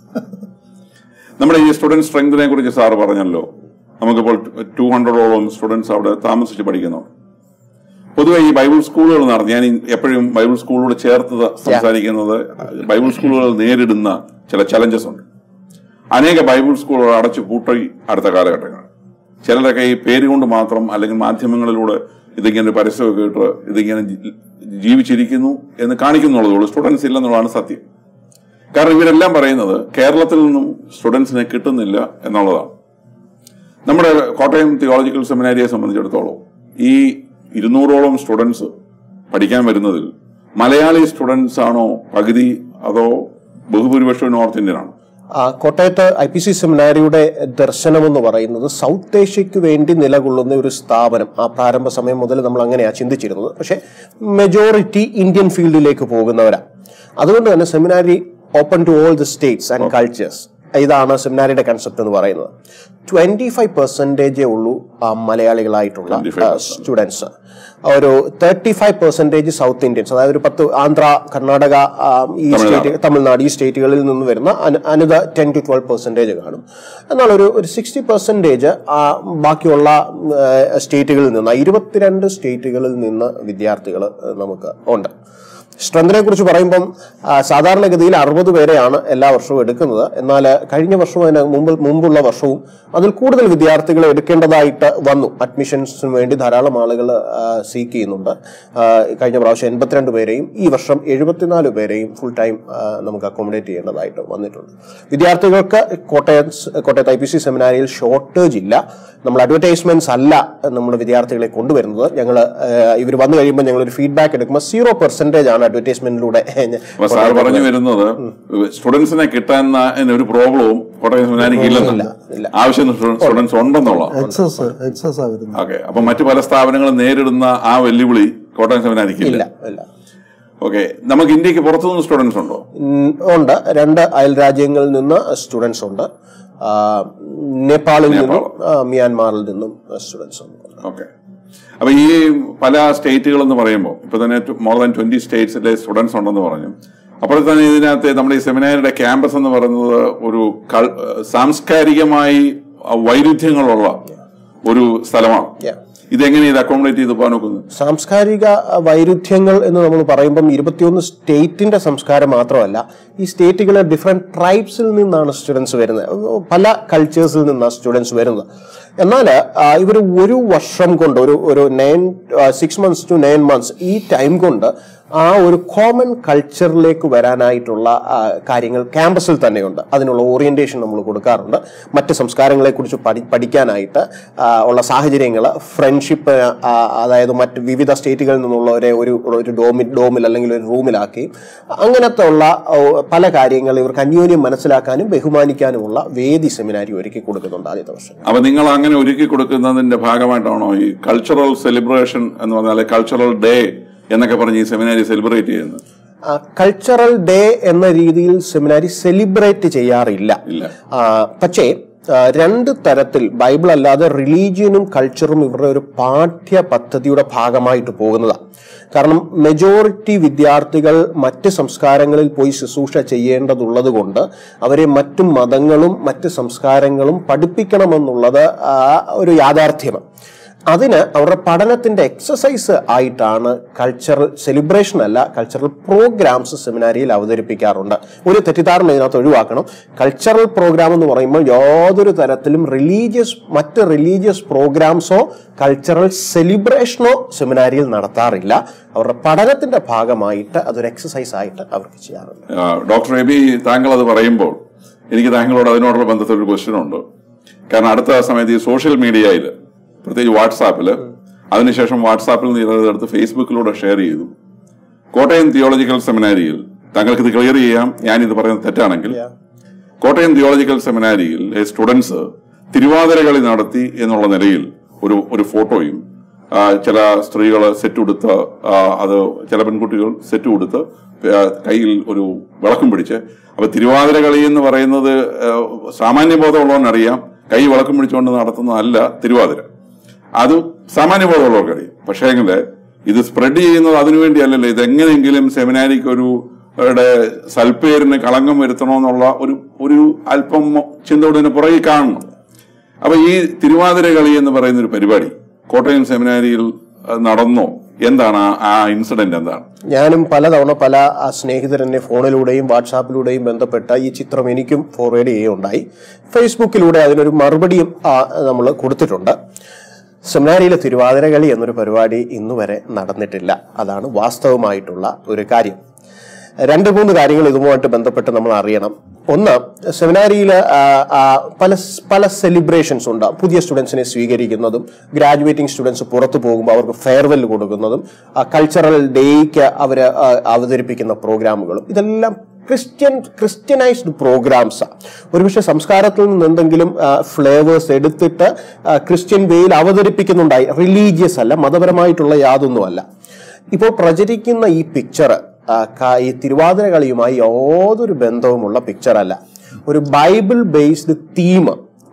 Speaker 1: നമ്മുടെ ഈ സ്റ്റുഡന്റ് സ്ട്രെങ്തിനെ കുറിച്ച് സാറ് പറഞ്ഞല്ലോ നമുക്കിപ്പോൾ ടു ഹൺഡ്രഡോളം സ്റ്റുഡൻസ് അവിടെ താമസിച്ച് പഠിക്കുന്നു പൊതുവെ ഈ ബൈബിൾ സ്കൂളുകൾ നടന്നു ഞാൻ ഈ എപ്പോഴും ബൈബിൾ സ്കൂളോട് ചേർത്ത് സംസാരിക്കുന്നത് ബൈബിൾ സ്കൂളുകൾ നേരിടുന്ന ചില ചലഞ്ചസ് ഉണ്ട് അനേക ബൈബിൾ സ്കൂളുകൾ അടച്ചു പൂട്ടി അടുത്ത കാലഘട്ടങ്ങൾ ചിലരൊക്കെ ഈ പേര് കൊണ്ട് മാത്രം അല്ലെങ്കിൽ മാധ്യമങ്ങളിലൂടെ ഇതിങ്ങനെ പരസ്യമൊക്കെ ഇട്ട് ഇതിങ്ങനെ ജി- ജീവിച്ചിരിക്കുന്നു എന്ന് കാണിക്കുന്നുള്ളതുള്ളൂ സ്റ്റുഡൻസ് ഇല്ലെന്നുള്ളതാണ് സത്യം കാരണം ഇവരെല്ലാം പറയുന്നത് കേരളത്തിൽ നിന്നും സ്റ്റുഡൻസിനെ കിട്ടുന്നില്ല എന്നുള്ളതാണ് നമ്മുടെ കോട്ടയം തിയോളജിക്കൽ സെമിനാരിയെ സംബന്ധിച്ചിടത്തോളം ഈ ഇരുന്നൂറോളം സ്റ്റുഡൻസ് പഠിക്കാൻ വരുന്നതിൽ മലയാളി സ്റ്റുഡൻസ് ആണോ പകുതി അതോ ബഹുഭൂരിപക്ഷവും നോർത്ത് ഇന്ത്യൻ ആണോ
Speaker 2: ആ, കോട്ടയത്ത് ഐ പി സി സെമിനാരിയുടെ ദർശനം എന്ന് പറയുന്നത് സൗത്ത് ഏഷ്യയ്ക്ക് വേണ്ടി നിലകൊള്ളുന്ന ഒരു സ്ഥാപനം ആ പ്രാരംഭ സമയം മുതൽ നമ്മൾ അങ്ങനെയാണ് ചിന്തിച്ചിരുന്നത് പക്ഷേ മെജോറിറ്റി ഇന്ത്യൻ ഫീൽഡിലേക്ക് പോകുന്നവരാണ് അതുകൊണ്ട് തന്നെ seminary open to all the states and cultures ഇതാണ് സെമിനാരിയുടെ കൺസെപ്റ്റ് എന്ന് പറയുന്നത് ട്വന്റി ഫൈവ് പെർസെന്റേജേ ഉള്ളൂ ആ, മലയാളികളായിട്ടുള്ള
Speaker 1: 25%.
Speaker 2: സ്റ്റുഡൻസ് ഒരു thirty five percentage south Indians അതായത് ഒരു പത്ത് ആന്ധ്ര കർണാടക ആ, ഈ സ്റ്റേറ്റ് തമിഴ്നാട് ഈ സ്റ്റേറ്റുകളിൽ നിന്ന് വരുന്ന അനു- അനുത ടെൻ ടു ട്വൽവ് പെർസെൻറ്റേജ് കാണും എന്നാൽ ഒരു ഒരു സിക്സ്റ്റി പെർസെൻറ്റേജ് ബാക്കിയുള്ള സ്റ്റേറ്റുകളിൽ നിന്ന് ഇരുപത്തിരണ്ട് സ്റ്റേറ്റുകളിൽ നിന്ന് വിദ്യാർത്ഥികൾ നമുക്ക് ഉണ്ട് സ്ട്രെങ്തിനെ കുറിച്ച് പറയുമ്പം ആ, സാധാരണഗതിയിൽ അറുപത് പേരെയാണ് എല്ലാ വർഷവും എടുക്കുന്നത് എന്നാൽ കഴിഞ്ഞ വർഷവും അതിന് മുമ്പ് മുമ്പുള്ള വർഷവും അതിൽ കൂടുതൽ വിദ്യാർത്ഥികളെ എടുക്കേണ്ടതായിട്ട് വന്നു അഡ്മിഷൻസിന് വേണ്ടി ധാരാളം ആളുകൾ സീക്ക് ചെയ്യുന്നുണ്ട് ആ, കഴിഞ്ഞ പ്രാവശ്യം എൺപത്തിരണ്ട് പേരെയും ഈ വർഷം എഴുപത്തിനാല് പേരെയും ഫുൾ ടൈം നമുക്ക് അക്കോമഡേറ്റ് ചെയ്യേണ്ടതായിട്ട് വന്നിട്ടുണ്ട് വിദ്യാർത്ഥികൾക്ക് കോട്ടയം കോട്ടയത്ത് ഐ പി സി സെമിനാരിയിൽ ഷോർട്ടേജ് ഇല്ല നമ്മൾ അഡ്വർടൈസ്മെന്റ്സ് അല്ല നമ്മുടെ വിദ്യാർത്ഥികളെ കൊണ്ടുവരുന്നത് ഞങ്ങൾ ഇവർ വന്നു കഴിയുമ്പോൾ ഞങ്ങൾ ഒരു ഫീഡ്ബാക്ക് എടുക്കുമ്പോൾ സീറോ പെർസെന്റേജ് ആണ് അഡ്വർടൈസ്മെന്റിലൂടെ
Speaker 1: അപ്പൊ സാർ പറഞ്ഞു വരുന്നത് സ്റ്റുഡൻസിനെ കിട്ടാൻ ഒരു പ്രോബ്ലവും കോട്ടയം സെമിനാരിക്ക് ഇല്ലെന്ന് ആവശ്യം സ്റ്റുഡൻസ് ഉണ്ടെന്നുള്ള
Speaker 3: എക്സസ് എക്സസ് ആ വരുന്നത്
Speaker 1: ഓക്കെ അപ്പൊ മറ്റു പല സ്ഥാപനങ്ങളും നേരിടുന്ന ആ വെല്ലുവിളി കോട്ടയം സെമിനാരിക്ക് ഇല്ല
Speaker 2: ഇല്ല ഇല്ല
Speaker 1: ഓക്കെ നമുക്ക് ഇന്ത്യക്ക് പുറത്തുനിന്ന് സ്റ്റുഡൻസ് ഉണ്ടോ
Speaker 2: ഉം, ഉണ്ട് രണ്ട് അയൽ രാജ്യങ്ങളിൽ നിന്ന് സ്റ്റുഡൻസ് ഉണ്ട് ആ, നേപ്പാളിൽ നിന്നും ആ, മ്യാൻമാറിൽ നിന്നും സ്റ്റുഡൻസ് ഉണ്ട്
Speaker 1: ഓക്കെ അപ്പൊ ഈ പല സ്റ്റേറ്റുകൾ എന്ന് പറയുമ്പോൾ ഇപ്പൊ തന്നെ മോർ ദാൻ ട്വന്റി സ്റ്റേറ്റ്സിലെ സ്റ്റുഡൻസ് ഉണ്ടെന്ന് പറഞ്ഞു അപ്പോൾ തന്നെ ഇതിനകത്ത് നമ്മുടെ ഈ സെമിനാരിയുടെ ക്യാമ്പസ് എന്ന് പറയുന്നത് ഒരു കൾ- സാംസ്കാരികമായി വൈരുദ്ധ്യങ്ങളുള്ള ഒരു സ്ഥലമാണ്
Speaker 2: Yeah.
Speaker 1: ഇതെങ്ങനെ ഇത് അക്കോമഡേറ്റ് ചെയ്ത് പോകാൻ നോക്കുന്നത്
Speaker 2: സാംസ്കാരിക വൈരുദ്ധ്യങ്ങൾ എന്ന് നമ്മൾ പറയുമ്പം ഇരുപത്തിയൊന്ന് സ്റ്റേറ്റിന്റെ സംസ്കാരം മാത്രമല്ല ഈ സ്റ്റേറ്റുകളെ ഡിഫറെന്റ് ട്രൈബ്സിൽ നിന്നാണ് സ്റ്റുഡൻസ് വരുന്നത് പല കൾച്ചേഴ്സിൽ നിന്നാണ് സ്റ്റുഡൻസ് വരുന്നത് എന്നാൽ ഇവർ ഒരു വർഷം കൊണ്ട് ഒരു ഒരു nine six months to nine months ഈ ടൈം കൊണ്ട് ആ ഒരു കോമൺ കൾച്ചറിലേക്ക് വരാനായിട്ടുള്ള ആ, കാര്യങ്ങൾ ക്യാമ്പസിൽ തന്നെയുണ്ട് അതിനുള്ള ഓറിയന്റേഷൻ നമ്മൾ കൊടുക്കാറുണ്ട് മറ്റ് സംസ്കാരങ്ങളെക്കുറിച്ച് പഠി പഠിക്കാനായിട്ട് ആ, ഉള്ള സാഹചര്യങ്ങൾ ഫ്രണ്ട്ഷിപ്പ് അതായത് മറ്റ് വിവിധ സ്റ്റേറ്റുകളിൽ നിന്നുള്ളവരെ ഒരു ഒരു ഡോമിൽ ഡോമിൽ അല്ലെങ്കിൽ ഒരു റൂമിലാക്കി അങ്ങനത്തെ ഉള്ള ഓ, പല കാര്യങ്ങൾ ഇവർക്ക് അന്യോന്യം മനസ്സിലാക്കാനും ബഹുമാനിക്കാനുമുള്ള വേദി സെമിനാരി ഒരുക്കി കൊടുക്കുന്നുണ്ട് ആദ്യത്തെ വർഷം
Speaker 1: അപ്പൊ നിങ്ങൾ അങ്ങനെ ഒരുക്കി കൊടുക്കുന്നതിന്റെ ഭാഗമായിട്ടാണോ ഈ കൾച്ചറൽ സെലിബ്രേഷൻ എന്ന് പറഞ്ഞാൽ കൾച്ചറൽ ഡേ എന്നൊക്കെ പറഞ്ഞ് ഈ സെമിനാരി സെലിബ്രേറ്റ് ചെയ്യുന്നത്
Speaker 2: കൾച്ചറൽ ഡേ എന്ന രീതിയിൽ സെമിനാരി സെലിബ്രേറ്റ് ചെയ്യാറില്ല
Speaker 1: ഇല്ല
Speaker 2: ആ, പക്ഷേ ആ, രണ്ട് തരത്തിൽ ബൈബിൾ അല്ലാതെ റിലീജിയനും കൾച്ചറും ഇവരുടെ ഒരു പാഠ്യ പദ്ധതിയുടെ ഭാഗമായിട്ട് പോകുന്നതാണ് കാരണം മെജോറിറ്റി വിദ്യാർത്ഥികൾ മറ്റ് സംസ്കാരങ്ങളിൽ പോയി ശുശ്രൂഷ ചെയ്യേണ്ടതുള്ളത് കൊണ്ട് അവരെ മറ്റു മതങ്ങളും മറ്റ് സംസ്കാരങ്ങളും പഠിപ്പിക്കണമെന്നുള്ളത് ആ, ഒരു യാഥാർത്ഥ്യമാണ് അതിന് അവരുടെ പഠനത്തിന്റെ എക്സസൈസ് ആയിട്ടാണ് കൾച്ചറൽ സെലിബ്രേഷൻ അല്ല കൾച്ചറൽ പ്രോഗ്രാംസ് സെമിനാരിയിൽ അവതരിപ്പിക്കാറുണ്ട് ഒരു തെറ്റിദ്ധാരണ ഇതിനകത്ത് ഒഴിവാക്കണം കൾച്ചറൽ പ്രോഗ്രാം എന്ന് പറയുമ്പോൾ യാതൊരു തരത്തിലും റിലീജിയസ് മറ്റ് റിലീജിയസ് പ്രോഗ്രാംസോ കൾച്ചറൽ സെലിബ്രേഷനോ സെമിനാരിയിൽ നടത്താറില്ല അവരുടെ പഠനത്തിന്റെ ഭാഗമായിട്ട് അതൊരു എക്സസൈസ് ആയിട്ട് അവർക്ക് ചെയ്യാറുണ്ട്
Speaker 1: ആ, ഡോക്ടർ എബി താങ്കൾ അത് പറയുമ്പോൾ എനിക്ക് താങ്കളോട് അതിനോടുള്ള ബന്ധത്തിൽ ഒരു ക്വസ്റ്റ്യൻ ഉണ്ട് കാരണം അടുത്ത സമയത്ത് ഈ സോഷ്യൽ മീഡിയയിൽ പ്രത്യേകിച്ച് വാട്സാപ്പിൽ അതിനുശേഷം വാട്സാപ്പിൽ നിന്ന് ഇതെടുത്ത് ഫേസ്ബുക്കിലൂടെ ഷെയർ ചെയ്തു കോട്ടയം തിയോളജിക്കൽ സെമിനാരിയിൽ താങ്കൾക്ക് ഇത് ക്ലിയർ ചെയ്യാം ഞാൻ ഇത് പറയുന്നത് തെറ്റാണെങ്കിൽ കോട്ടയം തിയോളജിക്കൽ സെമിനാരിയിൽ സ്റ്റുഡൻസ് തിരുവാതിര കളി നടത്തി എന്നുള്ള നിലയിൽ ഒരു ഒരു ഫോട്ടോയും ആ, ചില സ്ത്രീകൾ സെറ്റ് ഉടുത്ത് ആ, അത് ചില പെൺകുട്ടികൾ സെറ്റ് ഉടുത്ത് ആ, കയ്യിൽ ഒരു വിളക്കും പിടിച്ച് അപ്പൊ തിരുവാതിര കളി എന്ന് പറയുന്നത് ആ, സാമാന്യ ബോധമുള്ളവനറിയാം കൈ വിളക്കും പിടിച്ചുകൊണ്ട് നടത്തുന്നതല്ല തിരുവാതിര അത് സാമാന്യബോധമുള്ളവർക്കറിയാം പക്ഷേ എങ്കില് ഇത് സ്പ്രെഡ് ചെയ്യുന്നത് അതിനുവേണ്ടി അല്ലല്ലോ ഇത് എങ്ങനെയെങ്കിലും സെമിനാരിക്ക് ഒരു യുടെ സൽപ്പേരിന് കളങ്കം വരുത്തണമെന്നുള്ള ഒരു ഒരു അല്പം ചിന്തയോടെ പുറകെ കാണണം അപ്പൊ ഈ തിരുവാതിര കളി എന്ന് പറയുന്ന ഒരു പരിപാടി കോട്ടയം സെമിനാരിയിൽ അഹ് നടന്നോ എന്താണ് ആ- ആ ഇൻസിഡന്റ് എന്താണ്
Speaker 2: ഞാനും പലതവണ പല ആ, സ്നേഹിതരെന്നെ ഫോണിലൂടെയും വാട്സാപ്പിലൂടെയും ബന്ധപ്പെട്ട ഈ ചിത്രം എനിക്കും ഫോർവേഡ് ചെയ്യുകയുണ്ടായി ഫേസ്ബുക്കിലൂടെ അതിനൊരു മറുപടിയും നമ്മൾ കൊടുത്തിട്ടുണ്ട് സെമിനാരിയിലെ തിരുവാതിര കളി എന്നൊരു പരിപാടി ഇന്നുവരെ നടന്നിട്ടില്ല അതാണ് വാസ്തവമായിട്ടുള്ള ഒരു കാര്യം രണ്ട് മൂന്ന് കാര്യങ്ങൾ ഇതുമായിട്ട് ബന്ധപ്പെട്ട് നമ്മൾ അറിയണം ഒന്ന് സെമിനാരിയിൽ പല പല സെലിബ്രേഷൻസ് ഉണ്ട് പുതിയ സ്റ്റുഡൻസിനെ സ്വീകരിക്കുന്നതും ഗ്രാജുവേറ്റിംഗ് സ്റ്റുഡൻസ് പുറത്തു പോകുമ്പോൾ അവർക്ക് ഫെയർവെൽ കൊടുക്കുന്നതും കൾച്ചറൽ ഡേയ്ക്ക് അവർ അവതരിപ്പിക്കുന്ന പ്രോഗ്രാമുകളും ഇതെല്ലാം ക്രിസ്ത്യൻ ക്രിസ്ത്യനൈസ്ഡ് പ്രോഗ്രാംസ് ഒരുപക്ഷെ സംസ്കാരത്തിൽ നിന്ന് എന്തെങ്കിലും ഫ്ലേവേഴ്സ് എടുത്തിട്ട് ആ, ക്രിസ്ത്യൻ വേയിൽ അവതരിപ്പിക്കുന്നുണ്ടായി റിലീജിയസ് അല്ല മതപരമായിട്ടുള്ള യാതൊന്നുമല്ല ഇപ്പോൾ പ്രചരിക്കുന്ന ഈ പിക്ചർ ഈ തിരുവാതിര കളിയുമായി യാതൊരു ബന്ധവുമുള്ള പിക്ചർ അല്ല ഒരു ബൈബിൾ ബേസ്ഡ് തീം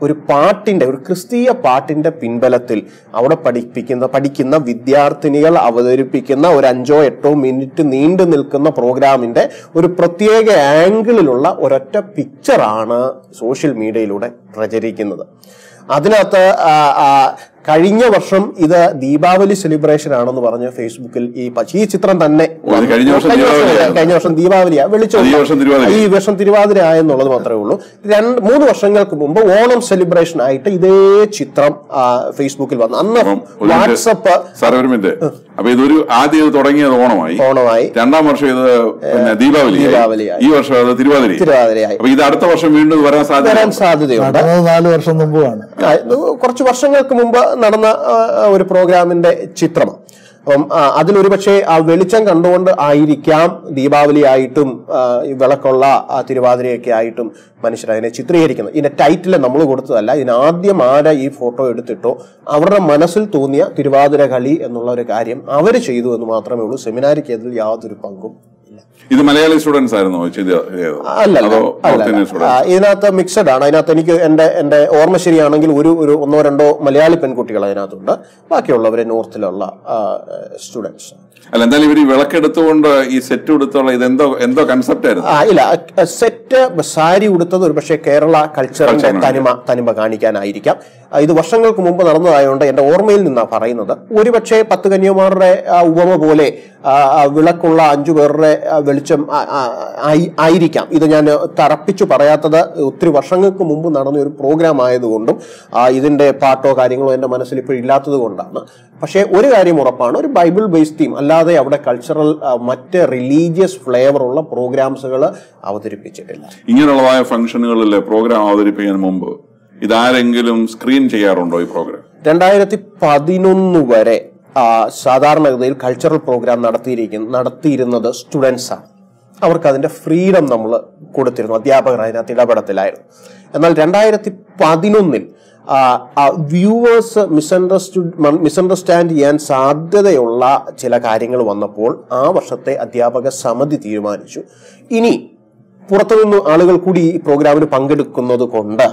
Speaker 2: ഒരു പാട്ടിന്റെ ഒരു ക്രിസ്തീയ പാട്ടിന്റെ പിൻബലത്തിൽ അവിടെ പഠിപ്പിക്കുന്ന പഠിക്കുന്ന വിദ്യാർത്ഥിനികൾ അവതരിപ്പിക്കുന്ന ഒരു അഞ്ചോ എട്ടോ മിനിറ്റ് നീണ്ടു നിൽക്കുന്ന പ്രോഗ്രാമിന്റെ ഒരു പ്രത്യേക ആംഗിളിലുള്ള ഒരൊറ്റ പിക്ചറാണ് സോഷ്യൽ മീഡിയയിലൂടെ പ്രചരിക്കുന്നത് അതിനകത്ത് ആ, ആ, കഴിഞ്ഞ വർഷം ഇത് ദീപാവലി സെലിബ്രേഷൻ ആണെന്ന് പറഞ്ഞ് ഫേസ്ബുക്കിൽ ഈ പ- ഈ ചിത്രം തന്നെ
Speaker 1: ഓ, അത് കഴിഞ്ഞ വർഷം ദീപാവലിയായിരുന്നു.
Speaker 2: കഴിഞ്ഞ വർഷം ദീപാവലിയാ വെളിച്ചം
Speaker 1: അത് ഈ വർഷം തിരുവാതിര.
Speaker 2: ഈ വർഷം തിരുവാതിര ആയെന്നുള്ളത് മാത്രമേ ഉള്ളൂ രണ്ട് മൂന്ന് വർഷങ്ങൾക്ക് മുമ്പ് ഓണം സെലിബ്രേഷൻ ആയിട്ട് ഇതേ ചിത്രം ആ, ഫേസ്ബുക്കിൽ വന്നു അന്ന്
Speaker 1: അപ്പം ഒരു മിനിറ്റ്.
Speaker 2: വാട്സപ്പ്
Speaker 1: സാർ ഒരു മിനിറ്റ് അപ്പൊ ഇതൊരു ആദ്യം ഇത് തുടങ്ങിയത് ഓണമായി
Speaker 2: ഓണമായി
Speaker 1: രണ്ടാം വർഷം ഇത് പിന്നെ ദീപാവലി
Speaker 2: ദീപാവലിയായി.
Speaker 1: ഈ വർഷം അത് തിരുവാതിര
Speaker 2: തിരുവാതിരയായി
Speaker 1: അപ്പൊ ഇത് അടുത്ത വർഷം വീണ്ടും ഇത് വരാൻ സാധ്യത
Speaker 2: വരാൻ സാധ്യതയുണ്ട്
Speaker 3: നടന്നത് നാല് വർഷം മുമ്പുമാണ്
Speaker 2: ആ, ഇത് കുറച്ച് വർഷങ്ങൾക്ക് മുമ്പ് നടന്ന ആ, ഒരു പ്രോഗ്രാമിന്റെ ചിത്രമാണ് അപ്പം ആ, അതിലൊരുപക്ഷെ ആ വെളിച്ചം കണ്ടുകൊണ്ട് ആയിരിക്കാം ദീപാവലി ആയിട്ടും ആ, ഈ വിളക്കുള്ള ആ തിരുവാതിരയൊക്കെ ആയിട്ടും മനുഷ്യർ അതിനെ ചിത്രീകരിക്കുന്നത് ഇതിന്റെ ടൈറ്റിൽ നമ്മൾ കൊടുത്തതല്ല ഇതിനാദ്യം ആരാ ഈ ഫോട്ടോ എടുത്തിട്ടോ അവരുടെ മനസ്സിൽ തോന്നിയ തിരുവാതിര കളി എന്നുള്ള ഒരു കാര്യം അവർ ചെയ്തു എന്ന് മാത്രമേ ഉള്ളൂ സെമിനാരിക്ക് അതിൽ യാതൊരു പങ്കും ഇല്ല
Speaker 1: ഇത് മലയാളി സ്റ്റുഡൻസ് ആയിരുന്നോ ചെയ്ത ചെയ്തത്?
Speaker 2: അല്ല
Speaker 1: അതോ
Speaker 2: അല്ല
Speaker 1: നോർത്ത് ഇന്ത്യൻ സ്റ്റുഡൻസ്
Speaker 2: ഇതിനകത്ത് മിക്സഡ് ആണ് അതിനകത്ത് എനിക്ക് എന്റെ എന്റെ ഓർമ്മ ശരിയാണെങ്കിൽ ഒരു ഒരു ഒന്നോ രണ്ടോ മലയാളി പെൺകുട്ടികൾ അതിനകത്തുണ്ട് ബാക്കിയുള്ളവരെ നോർത്തിലുള്ള സ്റ്റുഡൻസ്
Speaker 1: അല്ല എന്തായാലും ഇവർ ഈ വിളക്കെടുത്തുകൊണ്ട് ഈ സെറ്റ് എടുത്തുള്ള ഇത് എന്തോ എന്തോ കൺസെപ്റ്റ് ആയിരുന്നു
Speaker 2: ആ ഇല്ല സെറ്റ് സാരി ഉടുത്തത് ഒരു പക്ഷേ കേരള കൾച്ചറിന്റെ തനിമ തനിമ കാണിക്കാനായിരിക്കാം ആ, ഇത് വർഷങ്ങൾക്ക് മുമ്പ് നടന്നതായതുകൊണ്ട് എന്റെ ഓർമ്മയിൽ നിന്നാണ് പറയുന്നത് ഒരുപക്ഷെ പത്ത് കന്യമാരുടെ ആ, ഉപമ പോലെ ആ, ആ, വിളക്കുള്ള അഞ്ചു പേരുടെ ആ, വെളിച്ചം ആ, ആ, ആയി- ആയിരിക്കാം ഇത് ഞാൻ തറപ്പിച്ചു പറയാത്തത് ഒത്തിരി വർഷങ്ങൾക്ക് മുമ്പ് നടന്ന ഒരു പ്രോഗ്രാം ആയതുകൊണ്ടും ആ, ഇതിന്റെ പാട്ടോ കാര്യങ്ങളോ എന്റെ മനസ്സിൽ ഇപ്പോൾ ഇല്ലാത്തത് കൊണ്ടാണ് പക്ഷേ ഒരു കാര്യം ഉറപ്പാണ് ഒരു ബൈബിൾ ബേസ്ഡ് തീം അല്ലാതെ അവിടെ കൾച്ചറൽ മറ്റ് റിലീജിയസ് ഫ്ലേവർ ഉള്ള പ്രോഗ്രാംസുകൾ അവതരിപ്പിച്ചിട്ടില്ല
Speaker 1: ഇങ്ങനെയുള്ളതായ ഫംഗ്ഷനുകളിൽ പ്രോഗ്രാം അവതരിപ്പിക്കുന്നതിന് മുമ്പ് ഇതാരെങ്കിലും സ്ക്രീൻ ചെയ്യാറുണ്ടോ ഈ പ്രോഗ്രാം
Speaker 2: രണ്ടായിരത്തി പതിനൊന്ന് വരെ ആ, സാധാരണഗതിയിൽ കൾച്ചറൽ പ്രോഗ്രാം നടത്തിയിരിക്കുന്ന നടത്തിയിരുന്നത് സ്റ്റുഡൻസ് ആണ് അവർക്ക് അതിന്റെ ഫ്രീഡം നമ്മൾ കൊടുത്തിരുന്നു അധ്യാപകർ അതിനകത്ത് ഇടപെടത്തിലായിരുന്നു എന്നാൽ രണ്ടായിരത്തി പതിനൊന്നിൽ വ്യൂവേഴ്സ് മിസ്അണ്ടർസ്റ്റുഡ് മിസ്അണ്ടർസ്റ്റാൻഡ് ചെയ്യാൻ സാധ്യതയുള്ള ചില കാര്യങ്ങൾ വന്നപ്പോൾ ആ വർഷത്തെ അധ്യാപക സമിതി തീരുമാനിച്ചു ഇനി പുറത്തുനിന്ന് ആളുകൾ കൂടി ഈ പ്രോഗ്രാമിന് പങ്കെടുക്കുന്നത് കൊണ്ട്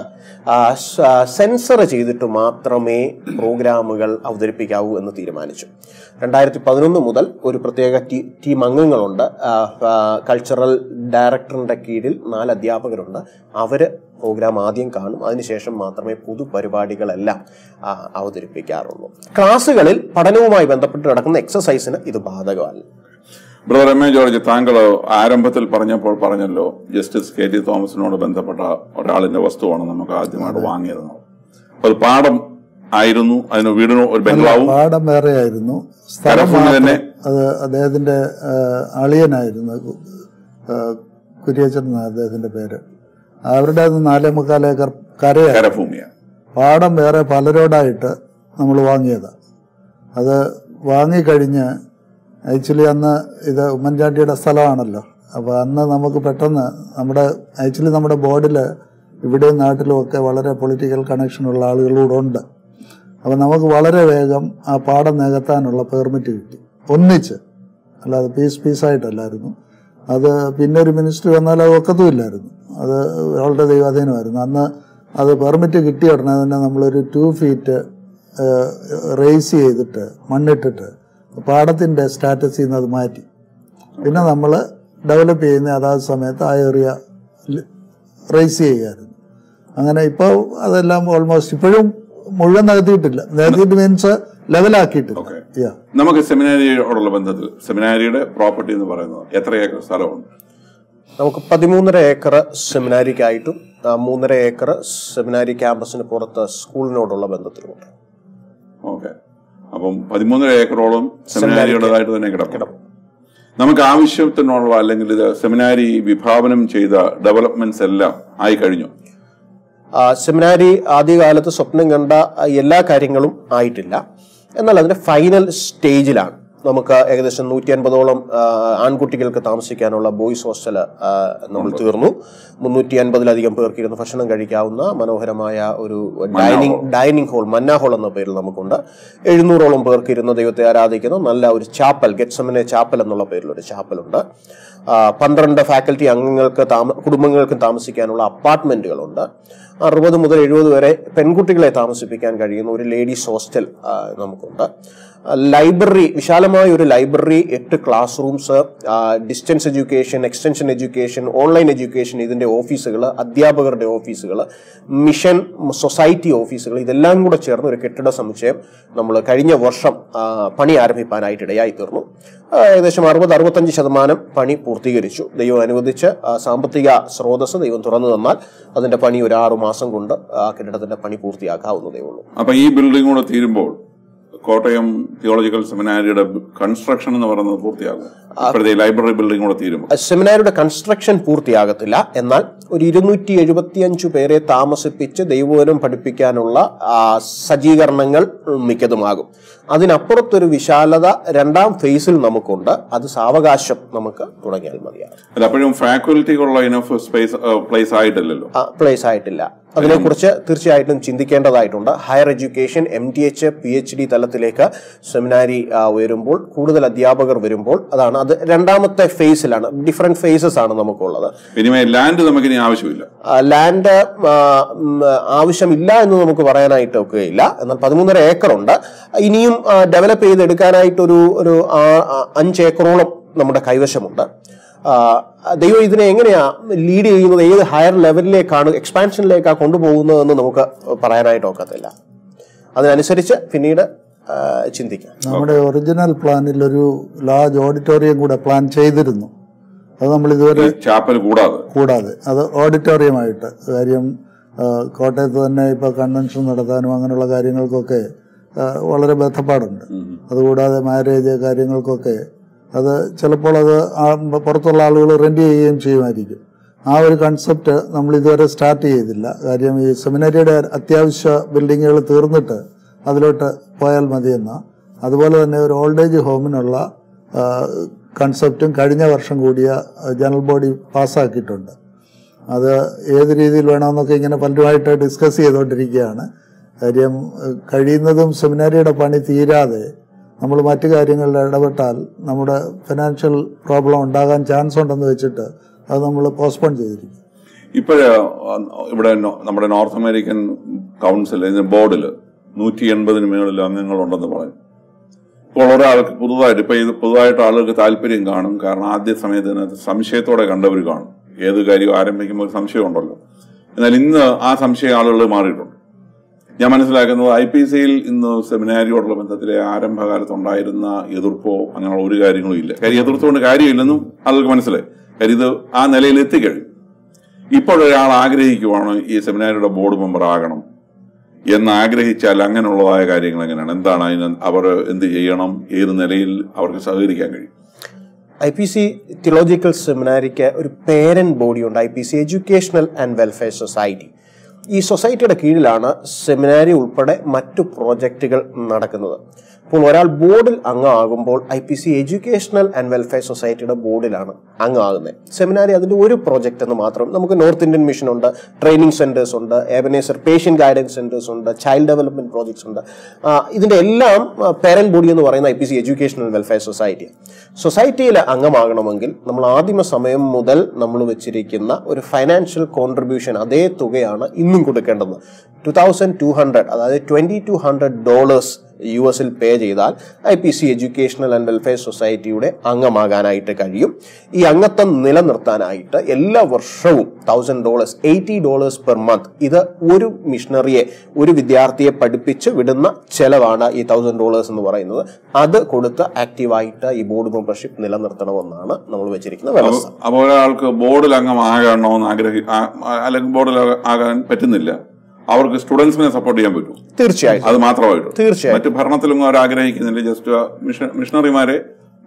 Speaker 2: സെൻസർ ചെയ്തിട്ട് മാത്രമേ പ്രോഗ്രാമുകൾ അവതരിപ്പിക്കാവൂ എന്ന് തീരുമാനിച്ചു രണ്ടായിരത്തി പതിനൊന്ന് മുതൽ ഒരു പ്രത്യേക ടീ- ടീം അംഗങ്ങളുണ്ട് ആ, ആ, കൾച്ചറൽ ഡയറക്ടറിന്റെ കീഴിൽ നാല് അധ്യാപകരുണ്ട് അവര് പ്രോഗ്രാം ആദ്യം കാണും അതിനുശേഷം മാത്രമേ പൊതുപരിപാടികളെല്ലാം ആ, അവതരിപ്പിക്കാറുള്ളൂ ക്ലാസ്സുകളിൽ പഠനവുമായി ബന്ധപ്പെട്ട് നടക്കുന്ന എക്സസൈസിന് ഇത് ബാധകമല്ല
Speaker 1: ബ്രദർ എം എ ജോർജ് താങ്കൾ ആരംഭത്തിൽ പറഞ്ഞപ്പോൾ പറഞ്ഞല്ലോ ജസ്റ്റിസ് കെ ടി തോമസിനോട് ബന്ധപ്പെട്ട ഒരാളിന്റെ വസ്തുവാണ് നമുക്ക് ആദ്യമായിട്ട് വാങ്ങിയത് അത് പാടം ആയിരുന്നു അതിന് വീടിന് ഒരു ബംഗ്ലാവും
Speaker 3: പാടം വേറെയായിരുന്നു സ്ഥലം
Speaker 1: കരഭൂമി
Speaker 3: മാത്രം
Speaker 1: തന്നെ
Speaker 3: അത് അദ്ദേഹത്തിന്റെ ആ, അളിയനായിരുന്നു ആ, കുര്യച്ചൻ എന്നാ അദ്ദേഹത്തിന്റെ പേര് അവരുടെ നാലേ മുക്കാൽ ഏക്കർ കരയായിരുന്നു
Speaker 1: കരഭൂമിയാണ്
Speaker 3: പാടം വേറെ പലരോടായിട്ട് നമ്മൾ വാങ്ങിയത് അത് വാങ്ങിക്കഴിഞ്ഞ് ആക്ച്വലി അന്ന് ഇത് ഉമ്മൻചാണ്ടിയുടെ സ്ഥലമാണല്ലോ അപ്പോൾ അന്ന് നമുക്ക് പെട്ടെന്ന് നമ്മുടെ ആക്ച്വലി നമ്മുടെ ബോർഡിൽ ഇവിടെയും നാട്ടിലും ഒക്കെ വളരെ പൊളിറ്റിക്കൽ കണക്ഷനുള്ള ആളുകളൂടെ ഉണ്ട് അപ്പോൾ നമുക്ക് വളരെ വേഗം ആ പാടം നികത്താനുള്ള പെർമിറ്റ് കിട്ടി ഒന്നിച്ച് അല്ലാതെ പീസ് പീസായിട്ടല്ലായിരുന്നു അത് പിന്നെ ഒരു മിനിസ്റ്റർ വന്നാൽ അത് ഒക്കത്തുമില്ലായിരുന്നു അത് അവളുടെ ദൈവാധീനമായിരുന്നു അന്ന് അത് പെർമിറ്റ് കിട്ടിയ ഉടനെ തന്നെ നമ്മളൊരു ടു ഫീറ്റ് റേസ് ചെയ്തിട്ട് മണ്ണിട്ടിട്ട് പാടത്തിൻ്റെ സ്റ്റാറ്റസിൽ നിന്ന് അത് മാറ്റി പിന്നെ നമ്മൾ ഡെവലപ്പ് ചെയ്യുന്ന അതാത് സമയത്ത് ആ ഏറിയ റേസ് ചെയ്യുമായിരുന്നു അങ്ങനെ ഇപ്പോൾ അതെല്ലാം ഓൾമോസ്റ്റ് ഇപ്പോഴും മുഴുവൻ നികത്തിയിട്ടില്ല നികത്തിയിട്ട് മീൻസ് ലെവലാക്കിയിട്ടില്ല
Speaker 1: Okay.
Speaker 3: Yeah.
Speaker 1: നമുക്ക് സെമിനാരിയോടുള്ള ബന്ധത്തിൽ സെമിനാരിയുടെ പ്രോപ്പർട്ടി എന്ന് പറയുന്നത് എത്ര ഏക്കർ സ്ഥലമുണ്ട്
Speaker 2: നമുക്ക് പതിമൂന്നര ഏക്കർ സെമിനാരിക്കായിട്ടും ആ, മൂന്നര ഏക്കർ സെമിനാരി ക്യാമ്പസിന് പുറത്ത് സ്കൂളിനോടുള്ള ബന്ധത്തിലുമുണ്ട്
Speaker 1: ഓക്കെ അപ്പം പതിമൂന്നര ഏക്കറോളം സെമിനാരിയുടേതായിട്ട് തന്നെ കിടക്കും നമുക്ക് ആവശ്യത്തിനുള്ള അല്ലെങ്കിൽ ഇത് സെമിനാരി വിഭാവനം ചെയ്ത ഡെവലപ്മെന്റ്സ് എല്ലാം ആയി കഴിഞ്ഞു
Speaker 2: ആ, സെമിനാരി ആദ്യകാലത്ത് സ്വപ്നം കണ്ട ആ, എല്ലാ കാര്യങ്ങളും ആയിട്ടില്ല എന്നാൽ അതിന്റെ ഫൈനൽ സ്റ്റേജിലാണ് നമുക്ക് ഏകദേശം നൂറ്റി അൻപതോളം ആൺകുട്ടികൾക്ക് താമസിക്കാനുള്ള ബോയ്സ് ഹോസ്റ്റൽ നമ്മൾ തീർന്നു മുന്നൂറ്റി അൻപതിലധികം പേർക്ക് ഇരുന്ന് ഭക്ഷണം കഴിക്കാവുന്ന മനോഹരമായ ഒരു dining dining hall Manna hall എന്ന പേരിൽ നമുക്കുണ്ട് എഴുന്നൂറോളം പേർക്ക് ഇരുന്ന് ദൈവത്തെ ആരാധിക്കുന്ന നല്ല ഒരു ചാപ്പൽ ഗെറ്റ്സമിനെ ചാപ്പൽ എന്നുള്ള പേരിൽ ഒരു ചാപ്പലുണ്ട് ആ, പന്ത്രണ്ട് ഫാക്കൽറ്റി അംഗങ്ങൾക്ക് താമ കുടുംബങ്ങൾക്ക് താമസിക്കാനുള്ള അപ്പാർട്ട്മെന്റുകളുണ്ട് അറുപത് മുതൽ എഴുപത് വരെ പെൺകുട്ടികളെ താമസിപ്പിക്കാൻ കഴിയുന്ന ഒരു ലേഡീസ് ഹോസ്റ്റൽ ആ, നമുക്കുണ്ട് ആ, ലൈബ്രറി വിശാലമായ ഒരു ലൈബ്രറി എട്ട് class rooms distance education extension education online education ഇതിന്റെ ഓഫീസുകൾ അധ്യാപകരുടെ ഓഫീസുകൾ മിഷൻ സൊസൈറ്റി ഓഫീസുകൾ ഇതെല്ലാം കൂടെ ചേർന്ന് ഒരു കെട്ടിട സമുച്ചയം നമ്മൾ കഴിഞ്ഞ വർഷം ആ, പണി ആരംഭിക്കാനായിട്ട് ഇടയായി തീർന്നു ആ, ഏകദേശം അറുപത് അറുപത്തഞ്ച് ശതമാനം പണി പൂർത്തീകരിച്ചു ദൈവം അനുവദിച്ച് ആ, സാമ്പത്തിക സ്രോതസ് ദൈവം തുറന്നു തന്നാൽ അതിന്റെ പണി ഒരു ആറു മാസം കൊണ്ട് ആ കെട്ടിടത്തിന്റെ പണി പൂർത്തിയാക്കാവുന്നതേ ഉള്ളൂ
Speaker 1: അപ്പൊ ഈ ബിൽഡിംഗ് കൂടെ തീരുമ്പോൾ കോട്ടയം തിയോളജിക്കൽ സെമിനാരിയുടെ കൺസ്ട്രക്ഷൻ എന്ന് പറയുന്നത് പൂർത്തിയാകും ഇപ്പോഴത്തെ ഈ ലൈബ്രറി ബിൽഡിംഗ് കൂടെ തീരുമ്പോൾ
Speaker 2: സെമിനാരിയുടെ കൺസ്ട്രക്ഷൻ പൂർത്തിയാകത്തില്ല എന്നാൽ ഒരു ഇരുന്നൂറ്റി എഴുപത്തിയഞ്ചു പേരെ താമസിപ്പിച്ച് ദൈവവനം പഠിപ്പിക്കാനുള്ള ആ, സജ്ജീകരണങ്ങൾ മിക്കതുമാകും അതിനപ്പുറത്തൊരു വിശാലത രണ്ടാം ഫേസിൽ നമുക്കുണ്ട് അത് സാവകാശം നമുക്ക് തുടങ്ങിയാൽ മതിയാകും
Speaker 1: അല്ല അപ്പോഴും ഫാക്കൽറ്റിക്കുള്ള ഇനഫ് സ്പേസ് പ്ലേസ് ആയിട്ടില്ലല്ലോ
Speaker 2: പ്ലേസ് ആയിട്ടില്ല അതിനെക്കുറിച്ച് തീർച്ചയായിട്ടും ചിന്തിക്കേണ്ടതായിട്ടുണ്ട് higher education M T H P H D തലത്തിലേക്ക് സെമിനാരി ആ, ഉയരുമ്പോൾ കൂടുതൽ അധ്യാപകർ വരുമ്പോൾ അതാണ് അത് രണ്ടാമത്തെ ഫേസിലാണ് ഡിഫറെന്റ് ഫേസസ് ആണ് നമുക്കുള്ളത്
Speaker 1: ഇനിമേ ലാൻഡ് നമുക്കിനി ആവശ്യമില്ല
Speaker 2: ലാൻഡ് ആവശ്യമില്ല എന്ന് നമുക്ക് പറയാനായിട്ട് ഒക്കുകയില്ല എന്നാൽ പതിമൂന്നര ഏക്കറുണ്ട് ഇനിയും ഡെവലപ്പ് ചെയ്തെടുക്കാനായിട്ട് ഒരു ഒരു ആ- ആ- അഞ്ച് ഏക്കറോളം നമ്മുടെ കൈവശമുണ്ട് ആ, ദൈവം ഇതിനെ എങ്ങനെയാ ലീഡ് ചെയ്യുന്നത് ഏത് ഹയർ ലെവലിലേക്കാണ് എക്സ്പാൻഷനിലേക്കാണ് കൊണ്ടുപോകുന്നതെന്ന് നമുക്ക് പറയാനായിട്ട് ഒക്കത്തില്ല അതിനനുസരിച്ച് പിന്നീട് ആ, ചിന്തിക്കാം
Speaker 3: നമ്മുടെ ഒറിജിനൽ പ്ലാനിൽ ഒരു ലാർജ് ഓഡിറ്റോറിയം കൂടെ പ്ലാൻ ചെയ്തിരുന്നു അത് നമ്മൾ ഇതുവരെ
Speaker 1: ചാപ്പൽ കൂടാതെ
Speaker 3: കൂടാതെ അത് ഓഡിറ്റോറിയമായിട്ട് കാര്യം ആ, കോട്ടയത്ത് തന്നെ ഇപ്പോൾ കൺവെൻഷൻ നടത്താനും അങ്ങനെയുള്ള കാര്യങ്ങൾക്കൊക്കെ ആ, വളരെ ബന്ധപ്പാടുണ്ട് അതുകൂടാതെ മാരേജ് കാര്യങ്ങൾക്കൊക്കെ അത് ചിലപ്പോൾ അത് ആ- പുറത്തുള്ള ആളുകൾ റെന്റ് ചെയ്യുകയും ചെയ്യുമായിരിക്കും ആ ഒരു കൺസെപ്റ്റ് നമ്മൾ ഇതുവരെ സ്റ്റാർട്ട് ചെയ്തില്ല കാര്യം ഈ സെമിനറിയുടെ അത്യാവശ്യ ബിൽഡിങ്ങുകൾ തീർന്നിട്ട് അതിലോട്ട് പോയാൽ മതിയെന്ന അതുപോലെ തന്നെ ഒരു ഓൾഡ് ഏജ് ഹോമിനുള്ള ആ, കൺസെപ്റ്റും കഴിഞ്ഞ വർഷം കൂടിയ ജനറൽ ബോഡി പാസ്സാക്കിയിട്ടുണ്ട് അത് ഏത് രീതിയിൽ വേണമെന്നൊക്കെ ഇങ്ങനെ പലരുമായിട്ട് ഡിസ്കസ് ചെയ്തുകൊണ്ടിരിക്കുകയാണ് കാര്യം ഏഹ്, കഴിയുന്നതും സെമിനാരിയുടെ പണി തീരാതെ നമ്മൾ മറ്റു കാര്യങ്ങളിൽ ഇടപെട്ടാൽ നമ്മുടെ ഫിനാൻഷ്യൽ പ്രോബ്ലം ഉണ്ടാകാൻ ചാൻസ് ഉണ്ടെന്ന് വെച്ചിട്ട് അത് നമ്മൾ പോസ്റ്റ്പോൺ ചെയ്തിരിക്കും
Speaker 1: ഇപ്പോഴ് ഇവിടെ നോ- നമ്മുടെ നോർത്ത് അമേരിക്കൻ കൗൺസിൽ ബോർഡിൽ നൂറ്റി എൺപതിന് മുകളിൽ അംഗങ്ങളുണ്ടെന്ന് പറയും ഇപ്പോൾ ഒരാൾക്ക് പുതുതായിട്ട് ഇപ്പൊ ഇത് പുതുതായിട്ട് ആളുകൾക്ക് താല്പര്യം കാണും കാരണം ആദ്യ സമയത്ത് ഇതിനകത്ത് സംശയത്തോടെ കണ്ടവർ കാണും ഏത് കാര്യം ആരംഭിക്കുമ്പോൾ ഒരു സംശയം ഉണ്ടല്ലോ എന്നാൽ ഇന്ന് ആ സംശയം ആളുകൾ മാറിയിട്ടുണ്ട് ഞാൻ മനസ്സിലാക്കുന്നത് ഐ പി സിയിൽ ഇന്ന് സെമിനാരിയോടുള്ള ബന്ധത്തിലെ ആരംഭകാലത്ത് ഉണ്ടായിരുന്ന എതിർപ്പോ അങ്ങനെയുള്ള ഒരു കാര്യങ്ങളും ഇല്ല കാര്യം എതിർത്തുകൊണ്ട് കാര്യമില്ലെന്നും ആളുകൾക്ക് മനസ്സിലായി കാര്യം ഇത് ആ നിലയിൽ എത്തിക്കഴിഞ്ഞു ഇപ്പോഴൊരാൾ ആഗ്രഹിക്കുവാണ് ഈ സെമിനാരിയുടെ ബോർഡ് മെമ്പർ ആകണം എന്ന് ആഗ്രഹിച്ചാൽ അങ്ങനെയുള്ളതായ കാര്യങ്ങൾ എങ്ങനെയാണ് എന്താണ് അതിന് അവർ എന്ത് ചെയ്യണം ഏത് നിലയിൽ അവർക്ക് സഹകരിക്കാൻ കഴിയും
Speaker 2: ഐ പി സി തിയോളജിക്കൽ സെമിനാരിക്ക് ഒരു പേരന്റ് ബോഡിയുണ്ട് I P C educational and welfare society ഈ സൊസൈറ്റിയുടെ കീഴിലാണ് സെമിനാരി ഉൾപ്പെടെ മറ്റു പ്രോജക്റ്റുകൾ നടക്കുന്നത് അപ്പോൾ ഒരാൾ ബോർഡിൽ അംഗമാകുമ്പോൾ I P C educational and welfare സൊസൈറ്റിയുടെ ബോർഡിലാണ് അംഗമാകുന്നത് സെമിനാരി അതിന്റെ ഒരു പ്രോജക്റ്റ് എന്ന് മാത്രം നമുക്ക് നോർത്ത് ഇന്ത്യൻ മിഷൻ ഉണ്ട് ട്രെയിനിങ് സെന്റേഴ്സ് ഉണ്ട് ഏവനേസർ പേഷ്യൻ ഗൈഡൻസ് സെന്റേഴ്സ് ഉണ്ട് ചൈൽഡ് ഡെവലപ്മെന്റ് പ്രോജക്ട്സ് ഉണ്ട് ആ, ഇതിന്റെ എല്ലാം പേരന്റ് ബോഡി എന്ന് പറയുന്ന I P C educational welfare society സൊസൈറ്റിയിൽ അംഗമാകണമെങ്കിൽ നമ്മൾ ആദിമ സമയം മുതൽ നമ്മൾ വെച്ചിരിക്കുന്ന ഒരു ഫൈനാൻഷ്യൽ കോൺട്രിബ്യൂഷൻ അതേ തുകയാണ് ഇന്നും കൊടുക്കേണ്ടത് ടു തൗസൻഡ് ടു ഹൺഡ്രഡ് അതായത് twenty two hundred dollars U എസിൽ പേ ചെയ്താൽ I P C educational and welfare സൊസൈറ്റിയുടെ അംഗമാകാനായിട്ട് കഴിയും ഈ അംഗത്വം നിലനിർത്താനായിട്ട് എല്ലാ വർഷവും thousand dollars eighty dollars per month ഇത് ഒരു മിഷണറിയെ ഒരു വിദ്യാർത്ഥിയെ പഠിപ്പിച്ച് വിടുന്ന ചെലവാണ് ഈ തൗസൻഡ് ഡോളേഴ്സ് എന്ന് പറയുന്നത് അത് കൊടുത്ത് ആക്റ്റീവായിട്ട് ഈ ബോർഡ് മെമ്പർഷിപ്പ് നിലനിർത്തണമെന്നാണ് നമ്മൾ വെച്ചിരിക്കുന്ന വ്യവസ്ഥ
Speaker 1: അപ്പോൾ ഒരാൾക്ക് ബോർഡിൽ അംഗമാകണമെന്ന് ആഗ്രഹി ആ- ആ- അല്ലെങ്കിൽ ബോർഡിൽ ആകാൻ പറ്റുന്നില്ല അവർക്ക് സ്റ്റുഡൻസിനെ സപ്പോർട്ട് ചെയ്യാൻ പറ്റും
Speaker 2: തീർച്ചയായും
Speaker 1: അത് മാത്രമായിട്ട്
Speaker 2: തീർച്ചയായും
Speaker 1: മറ്റ് ഭരണത്തിലൊന്നും അവർ ആഗ്രഹിക്കുന്നില്ല ജസ്റ്റ് മിഷ- മിഷണറിമാരെ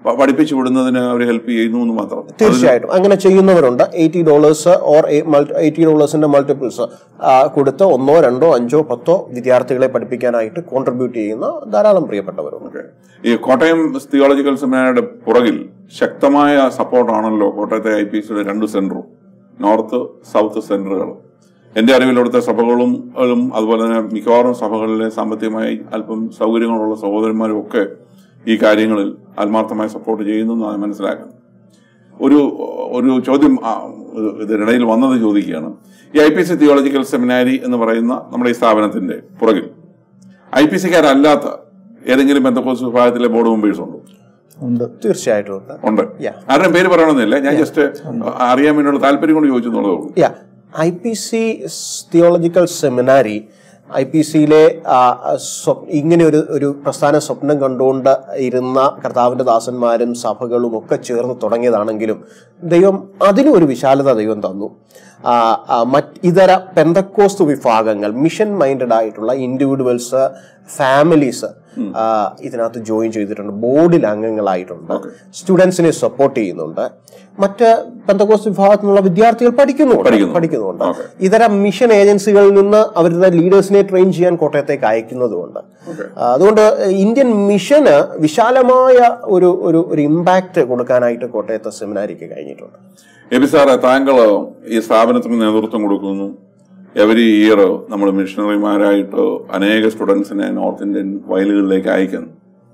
Speaker 1: പ- പഠിപ്പിച്ചു വിടുന്നതിന് അവർ ഹെൽപ്പ് ചെയ്യുന്നു എന്ന് മാത്രം
Speaker 2: തീർച്ചയായിട്ടും അങ്ങനെ ചെയ്യുന്നവരുണ്ട് എയ്റ്റി ഡോളേഴ്സ് ഓർ എയ്റ്റി ഡോളേഴ്സിന്റെ മൾട്ടിപ്പിൾസ് കൊടുത്ത് ഒന്നോ രണ്ടോ അഞ്ചോ പത്തോ വിദ്യാർത്ഥികളെ പഠിപ്പിക്കാനായിട്ട് കോൺട്രിബ്യൂട്ട് ചെയ്യുന്ന ധാരാളം പ്രിയപ്പെട്ടവരുണ്ട്
Speaker 1: ഓക്കെ ഈ കോട്ടയം തിയോളജിക്കൽ സെമിനാറിയുടെ പുറകിൽ ശക്തമായ സപ്പോർട്ടാണല്ലോ കോട്ടയത്തെ ഐ പി സിയുടെ രണ്ട് സെന്ററും നോർത്ത് സൗത്ത് സെന്ററുകളും എന്റെ അറിവിൽ അവിടുത്തെ സഭകളും ഉം, അതുപോലെ തന്നെ മിക്കവാറും സഭകളിലെ സാമ്പത്തികമായി അല്പം സൗകര്യങ്ങളുള്ള സഹോദരന്മാരും ഒക്കെ ഈ കാര്യങ്ങളിൽ ആത്മാർത്ഥമായി സപ്പോർട്ട് ചെയ്യുന്നു എന്നാണ് മനസ്സിലാക്കുന്നത് ഒരു ഒരു ചോദ്യം ആ, ഇതിനിടയിൽ വന്നത് ചോദിക്കുകയാണ് ഈ I P C theological seminary എന്ന് പറയുന്ന നമ്മുടെ ഈ സ്ഥാപനത്തിന്റെ പുറകിൽ ഐ പി സിക്കാരല്ലാത്ത ഏതെങ്കിലും ബന്ധക്കോസ് വിഭാഗത്തിലെ ബോർഡ് മെമ്പേഴ്സ് ഉണ്ടോ
Speaker 3: ഉണ്ട്
Speaker 2: തീർച്ചയായിട്ടും ഉണ്ട്
Speaker 1: ഉണ്ട്
Speaker 2: Yeah.
Speaker 1: ആരുടെയും പേര് പറയണമെന്നില്ല ഞാൻ ജസ്റ്റ് അറിയാൻ വേണ്ടിയുള്ള താല്പര്യം കൊണ്ട് ചോദിച്ചു എന്നുള്ളതേ ഉള്ളൂ
Speaker 2: yeah I P C theological seminary I P സിയിലെ ഇങ്ങനെ ഒരു ഒരു പ്രസ്ഥാന സ്വപ്നം കണ്ടുകൊണ്ട് ഇരുന്ന കർത്താവിന്റെ ദാസന്മാരും സഭകളും ഒക്കെ ചേർന്ന് തുടങ്ങിയതാണെങ്കിലും ദൈവം അതിനും ഒരു വിശാലത ദൈവം തന്നു ആ, ആ, മറ്റ് ഇതര പെന്തക്കോസ്ത് വിഭാഗങ്ങൾ മിഷൻ മൈൻഡഡ് ആയിട്ടുള്ള ഇൻഡിവിജ്വൽസ് ഫാമിലീസ് ഇതിനകത്ത് ജോയിൻ ചെയ്തിട്ടുണ്ട് ബോർഡിൽ അംഗങ്ങളായിട്ടുണ്ട് സ്റ്റുഡൻസിനെ സപ്പോർട്ട് ചെയ്യുന്നുണ്ട് മറ്റ് പെന്തക്കോസ് വിഭാഗത്തിൽ നിന്നുള്ള വിദ്യാർത്ഥികൾ പഠിക്കുന്നുണ്ട്
Speaker 1: പഠിക്കുന്നു.
Speaker 2: പഠിക്കുന്നുണ്ട്
Speaker 1: Okay.
Speaker 2: ഇതര മിഷൻ ഏജൻസികളിൽ നിന്ന് അവരുടെ ലീഡേഴ്സിനെ ട്രെയിൻ ചെയ്യാൻ കോട്ടയത്തേക്ക് അയക്കുന്നതുമുണ്ട്
Speaker 1: Okay.
Speaker 2: ആ, അതുകൊണ്ട് ഇന്ത്യൻ മിഷന് വിശാലമായ ഒരു ഒരു ഒരു ഇമ്പാക്ട് കൊടുക്കാനായിട്ട് കോട്ടയത്തെ സെമിനാരിക്ക് കഴിഞ്ഞിട്ടുണ്ട്
Speaker 1: എബി സാറെ താങ്കൾ ഈ സ്ഥാപനത്തിന് നേതൃത്വം കൊടുക്കുന്നു എവരി ഇയർ നമ്മൾ മിഷണറിമാരായിട്ട് അനേക സ്റ്റുഡൻസിനെ നോർത്ത് ഇന്ത്യൻ വയലുകളിലേക്ക് അയക്കുന്നു